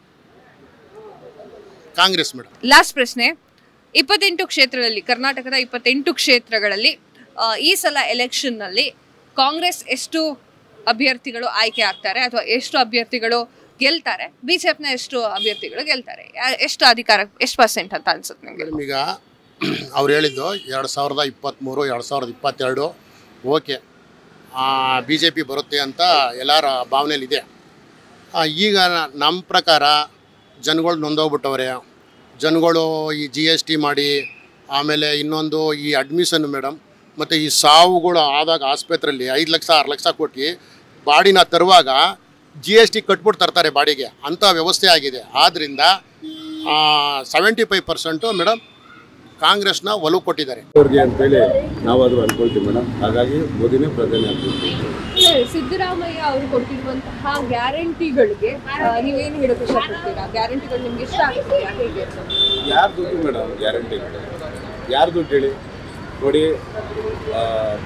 ಕಾಂಗ್ರೆಸ್ ಮೇಡಮ್ ಲಾಸ್ಟ್ ಪ್ರಶ್ನೆ ಇಪ್ಪತ್ತೆಂಟು ಕ್ಷೇತ್ರದಲ್ಲಿ ಕರ್ನಾಟಕದ ಇಪ್ಪತ್ತೆಂಟು ಕ್ಷೇತ್ರಗಳಲ್ಲಿ ಆ, ಈ ಸಲ ಎಲೆಕ್ಷನ್ ನಲ್ಲಿ ಕಾಂಗ್ರೆಸ್ ಎಷ್ಟು ಅಭ್ಯರ್ಥಿಗಳು ಆಯ್ಕೆ ಆಗ್ತಾರೆ ಅಥವಾ ಎಷ್ಟು ಅಭ್ಯರ್ಥಿಗಳು ಗೆಲ್ತಾರೆ ಬಿಜೆಪಿನ ಎಷ್ಟು ಅಭ್ಯರ್ಥಿಗಳು ಗೆಲ್ತಾರೆ ಯಾ- ಎಷ್ಟು ಅಧಿಕಾರ ಎಷ್ಟು ಪರ್ಸೆಂಟ್ ಅಂತ ಅನ್ಸುತ್ತೆ ನಿಮಗೆ ಮೇಡಮ್ ಈಗ ಅವ್ರು ಹೇಳಿದ್ದು ಎರಡು ಸಾವಿರದ ಇಪ್ಪತ್ತ್ಮೂರು ಎರಡು ಸಾವಿರದ ಇಪ್ಪತ್ತೆರಡು ಓಕೆ ಬಿ ಜೆ ಪಿ ಬರುತ್ತೆ ಅಂತ ಎಲ್ಲರ ಭಾವನೆಯಲ್ಲಿದೆ ಆ, ಈಗ ನಮ್ಮ ಪ್ರಕಾರ ಜನಗಳು ನೊಂದೋಗ್ಬಿಟ್ಟವ್ರೆ ಜನಗಳು ಈ ಜಿ ಎಸ್ ಟಿ ಮಾಡಿ ಆಮೇಲೆ ಇನ್ನೊಂದು ಈ ಅಡ್ಮಿಷನ್ ಮೇಡಮ್ ಮತ್ತು ಈ ಸಾವುಗಳು ಆದಾಗ ಆಸ್ಪತ್ರೆಯಲ್ಲಿ ಐದು ಲಕ್ಷ ಆರು ಲಕ್ಷ ಕೊಟ್ಟು ಬಾಡಿನ ತರುವಾಗ ಜಿ ಎಸ್ ಟಿ ಕಟ್ಬಿಟ್ಟು ತರ್ತಾರೆ ಬಾಡಿಗೆ ಅಂಥ ವ್ಯವಸ್ಥೆ ಆಗಿದೆ ಆದ್ದರಿಂದ ಸೆವೆಂಟಿ ಫೈವ್ ಪರ್ಸೆಂಟು ಮೇಡಮ್ ಕಾಂಗ್ರೆಸ್ನ ಒಲವು ಕೊಟ್ಟಿದ್ದಾರೆ ಅವ್ರಿಗೆ ಅಂತೇಳಿ ನಾವಾದರೂ ಅನ್ಕೊಳ್ತೀವಿ ಮೇಡಮ್ ಹಾಗಾಗಿ ಮೋದಿನೇ ಪ್ರಧಾನಿ ಆಗ್ಬೇಕು ಸಿದ್ದರಾಮಯ್ಯ ಅವರು ಕೊಟ್ಟಿರುವಂತಹ ಗ್ಯಾರಂಟಿಗಳಿಗೆ ನೀವೇನು ಹೇಳೋಕೆ ಇಷ್ಟಪಡ್ತೀರಾ ಗ್ಯಾರಂಟಿಗಳು ನಿಮ್ಗೆ ಇಷ್ಟ ಆಗ್ತಿದೆಯಾ ಹೇಗೆ ಯಾರು ದುಡ್ಡು ಮೇಡಮ್ ಗ್ಯಾರಂಟಿ ಯಾರು ದುಡ್ಡು ಹೇಳಿ ನೋಡಿ ಆ,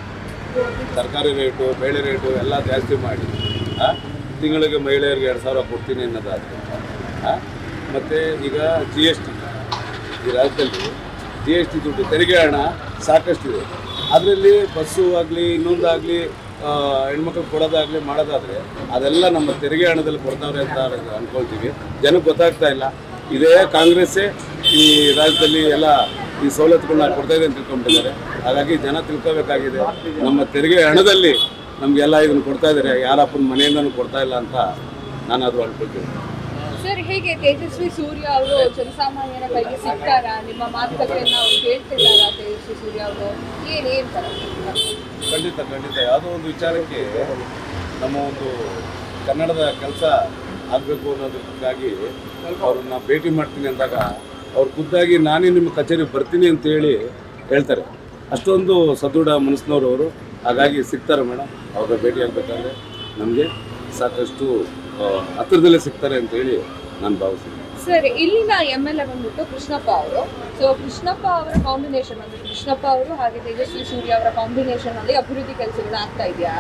ತರಕಾರಿ ರೇಟು ಬೇಳೆ ರೇಟು ಎಲ್ಲ ಜಾಸ್ತಿ ಮಾಡಿ ಆ, ತಿಂಗಳಿಗೆ ಮಹಿಳೆಯರಿಗೆ ಎರಡು ಸಾವಿರ ಕೊಡ್ತೀನಿ ಅನ್ನೋದಾದರೆ ಮತ್ತು ಈಗ ಜಿ ಎಸ್ ಟಿ ಈ ರಾಜ್ಯದಲ್ಲಿ ಜಿ ಎಸ್ ಟಿ ದುಡ್ಡು ತೆರಿಗೆ ಹಣ ಸಾಕಷ್ಟಿದೆ ಅದರಲ್ಲಿ ಬಸ್ಸು ಆಗಲಿ ಇನ್ನೊಂದಾಗಲಿ ಹೆಣ್ಮಕ್ಳು ಕೊಡೋದಾಗಲಿ ಮಾಡೋದಾದರೆ ಅದೆಲ್ಲ ನಮ್ಮ ತೆರಿಗೆ ಹಣದಲ್ಲಿ ಕೊಡ್ತಾವ್ರೆ ಅಂತ ಅಂದ್ಕೊಳ್ತೀವಿ ಜನಕ್ಕೆ ಗೊತ್ತಾಗ್ತಾ ಇಲ್ಲ ಇದೇ ಕಾಂಗ್ರೆಸ್ಸೇ ಈ ರಾಜ್ಯದಲ್ಲಿ ಎಲ್ಲ ಈ ಸವಲತ್ತುಗಳನ್ನ ಕೊಡ್ತಾ ಇದೆ ಅಂತ ತಿಳ್ಕೊಂಡ್ಬಿಟ್ಟಿದ್ದಾರೆ ಹಾಗಾಗಿ ಜನ ತಿಳ್ಕೋಬೇಕಾಗಿದೆ ನಮ್ಮ ತೆರಿಗೆ ಹಣದಲ್ಲಿ ನಮಗೆಲ್ಲ ಇದನ್ನು ಕೊಡ್ತಾ ಇದ್ದಾರೆ ಯಾರಪ್ಪನ ಮನೆಯಿಂದನೂ ಕೊಡ್ತಾ ಇಲ್ಲ ಅಂತ ನಾನಾದರೂ ಅನ್ಕೊಳ್ತೀನಿ ಸರ್ ಹೇಗೆ ತೇಜಸ್ವಿ ಸೂರ್ಯ ಅವರು ಜನಸಾಮಾನ್ಯರ ಕೈಗೆ ಸಿಗ್ತಾರಾ ನಿಮ್ಮ ಮಾತುಕತೆಯನ್ನ ಅವ್ರು ಕೇಳ್ತಿದ್ದಾರಾ ತೇಜಸ್ವಿ ಸೂರ್ಯ ಅವರು ಏನ್ ಏನ್ ತರ ಖಂಡಿತ ಖಂಡಿತ ಯಾವುದೋ ಒಂದು ವಿಚಾರಕ್ಕೆ ನಮ್ಮ ಒಂದು ಕನ್ನಡದ ಕೆಲಸ ಆಗಬೇಕು ಅನ್ನೋದಕ್ಕಾಗಿ ಅವ್ರನ್ನ ಭೇಟಿ ಮಾಡ್ತೀನಿ ಅಂದಾಗ ಅವ್ರು ಖುದ್ದಾಗಿ ನಾನೇ ನಿಮ್ಮ ಕಚೇರಿ ಬರ್ತೀನಿ ಅಂತ ಹೇಳಿ ಹೇಳ್ತಾರೆ ಅಷ್ಟೊಂದು ಸದೃಢ ಮನಸ್ಸಿನವ್ರು ಅವರು ಹಾಗಾಗಿ ಸಿಗ್ತಾರೆ ಮೇಡಮ್ ಅವ್ರನ್ನ ಭೇಟಿ ಆಗಬೇಕಾದ್ರೆ ನಮಗೆ ಸಾಕಷ್ಟು ಆ, ಹತ್ತಿರದಲ್ಲೇ ಸಿಗ್ತಾರೆ ಅಂತೇಳಿ ನಾನು ಭಾವಿಸ್ತೀನಿ ಸರ್ ಇಲ್ಲಿನ ಎಮ್ ಎಲ್ ಎ ಬಂದ್ಬಿಟ್ಟು ಕೃಷ್ಣಪ್ಪ ಅವರು ಸೊ ಕೃಷ್ಣಪ್ಪ ಅವರ ಕಾಂಬಿನೇಷನ್ ಅಂದ್ರೆ ಕೃಷ್ಣಪ್ಪ ಅವರು ಹಾಗೆ ತೇಜಸ್ವಿ ಸೂರ್ಯ ಅವರ ಕಾಂಬಿನೇಷನ್ ಅಲ್ಲಿ ಅಭಿವೃದ್ಧಿ ಕೆಲಸಗಳು ಆಗ್ತಾ ಇದೆಯಾ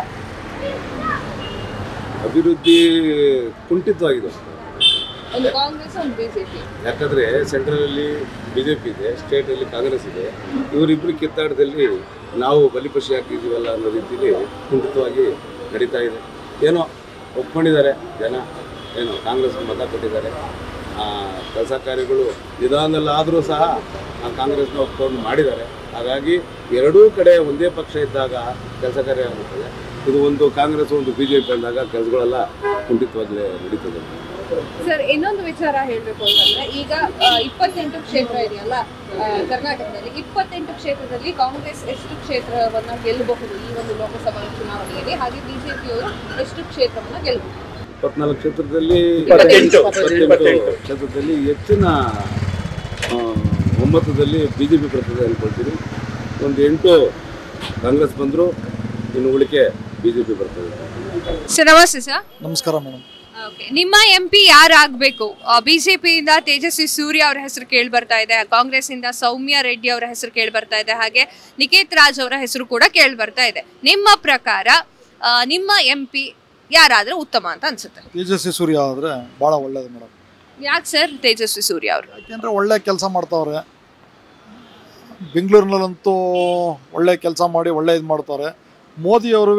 ಅಭಿವೃದ್ಧಿ ಕುಂಠಿತವಾಗಿದೆ ಒಂದು ಕಾಂಗ್ರೆಸ್ ಒಂದು ಬಿಜೆಪಿ ಯಾಕಂದರೆ ಸೆಂಟ್ರಲಲ್ಲಿ ಬಿ ಜೆ ಪಿ ಇದೆ ಸ್ಟೇಟಲ್ಲಿ ಕಾಂಗ್ರೆಸ್ ಇದೆ ಇವರಿಬ್ಬರು ಕಿತ್ತಾಟದಲ್ಲಿ ನಾವು ಬಲಿಪಶು ಹಾಕಿದ್ದೀವಲ್ಲ ಅನ್ನೋ ರೀತಿಯಲ್ಲಿ ಕುಂಠಿತವಾಗಿ ನಡೀತಾ ಇದೆ ಏನೋ ಒಪ್ಕೊಂಡಿದ್ದಾರೆ ಜನ ಏನು ಕಾಂಗ್ರೆಸ್ ಮತ ಕೊಟ್ಟಿದ್ದಾರೆ ಕೆಲಸ ಕಾರ್ಯಗಳು ನಿಧಾನದಲ್ಲಾದರೂ ಸಹ ಆ ಕಾಂಗ್ರೆಸ್ನ ಒಪ್ಕೊಂಡು ಮಾಡಿದ್ದಾರೆ ಹಾಗಾಗಿ ಎರಡೂ ಕಡೆ ಒಂದೇ ಪಕ್ಷ ಇದ್ದಾಗ ಕೆಲಸ ಕಾರ್ಯ ಆಗುತ್ತದೆ ಇದು ಒಂದು ಕಾಂಗ್ರೆಸ್ ಒಂದು ಬಿ ಜೆ ಪಿ ಅಂದಾಗ ಕೆಲಸಗಳೆಲ್ಲ ಕುಂಠಿತವಾಗಿ ನಡೀತದೆ ಸರ್ ಇನ್ನೊಂದು ವಿಚಾರ ಹೇಳಬೇಕು ಅಂತಂದ್ರೆ ಈಗ ಆ, ಇಪ್ಪತ್ತೆಂಟು ಕ್ಷೇತ್ರ ಇದೆಯಲ್ಲ ಆ, ಕರ್ನಾಟಕದಲ್ಲಿ ಇಪ್ಪತ್ತೆಂಟು ಕ್ಷೇತ್ರದಲ್ಲಿ ಕಾಂಗ್ರೆಸ್ ಎಷ್ಟು ಕ್ಷೇತ್ರವನ್ನ ಗೆಲ್ಲಬಹುದು ಈ ಒಂದು ಲೋಕಸಭಾ ಚುನಾವಣೆಯಲ್ಲಿ ಹಾಗೆ ಬಿಜೆಪಿಯವರು ಎಷ್ಟು ಕ್ಷೇತ್ರವನ್ನ ಗೆಲ್ಲಬಹುದು ಇಪ್ಪತ್ನಾಲ್ಕು ಕ್ಷೇತ್ರದಲ್ಲಿ ಇಪ್ಪತ್ತೆಂಟು. ಇಪ್ಪತ್ತೆಂಟು ಕ್ಷೇತ್ರದಲ್ಲಿ ಹೆಚ್ಚಿನ ಆ, ಒಮ್ಮತದಲ್ಲಿ ಬಿ ಜೆ ಪಿ ಬರ್ತದೆ ಅಂದ್ಕೊಳ್ತೀನಿ ಒಂದು ಎಂಟು ಕಾಂಗ್ರೆಸ್ ಬಂದರೂ ಇನ್ನು ಉಳಿಕೆ ಬಿ ಜೆ ಪಿ ಬರ್ತದೆ ಸರ್ ನಮಸ್ತೆ ಸರ್ ನಮಸ್ಕಾರ ಮೇಡಮ್ ಓಕೆ ನಿಮ್ಮ ಎಂ ಪಿ ಯಾರಾಗಬೇಕು ಬಿಜೆಪಿಯಿಂದ ತೇಜಸ್ವಿ ಸೂರ್ಯ ಅವರ ಹೆಸರು ಕೇಳಿ ಬರ್ತಾ ಇದೆ ಕಾಂಗ್ರೆಸ್ ಇಂದ ಸೌಮ್ಯ ರೆಡ್ಡಿ ಅವರ ಹೆಸರು ಕೇಳಿ ಬರ್ತಾ ಇದೆ ಹಾಗೆ ನಿಕೇತ್ ರಾಜ್ ಅವರ ಹೆಸರು ಕೂಡ ಕೇಳಿ ಬರ್ತಾ ಇದೆ ನಿಮ್ಮ ಪ್ರಕಾರ ಆ, ನಿಮ್ಮ ಎಂ ಪಿ ಯಾರಾದ್ರೆ ಉತ್ತಮ ಅಂತ ಅನ್ಸುತ್ತೆ ತೇಜಸ್ವಿ ಸೂರ್ಯ ಆದರೆ ಭಾಳ ಒಳ್ಳೇದು ಮೇಡಮ್ ಯಾಕೆ ಸರ್ ತೇಜಸ್ವಿ ಸೂರ್ಯ ಅವರು ಯಾಕೆಂದರೆ ಒಳ್ಳೆ ಕೆಲಸ ಮಾಡ್ತಾವ್ರೆ ಬೆಂಗಳೂರಿನಲ್ಲಂತೂ ಒಳ್ಳೆ ಕೆಲಸ ಮಾಡಿ ಒಳ್ಳೆ ಇದು ಮಾಡ್ತಾರೆ ಮೋದಿಯವರು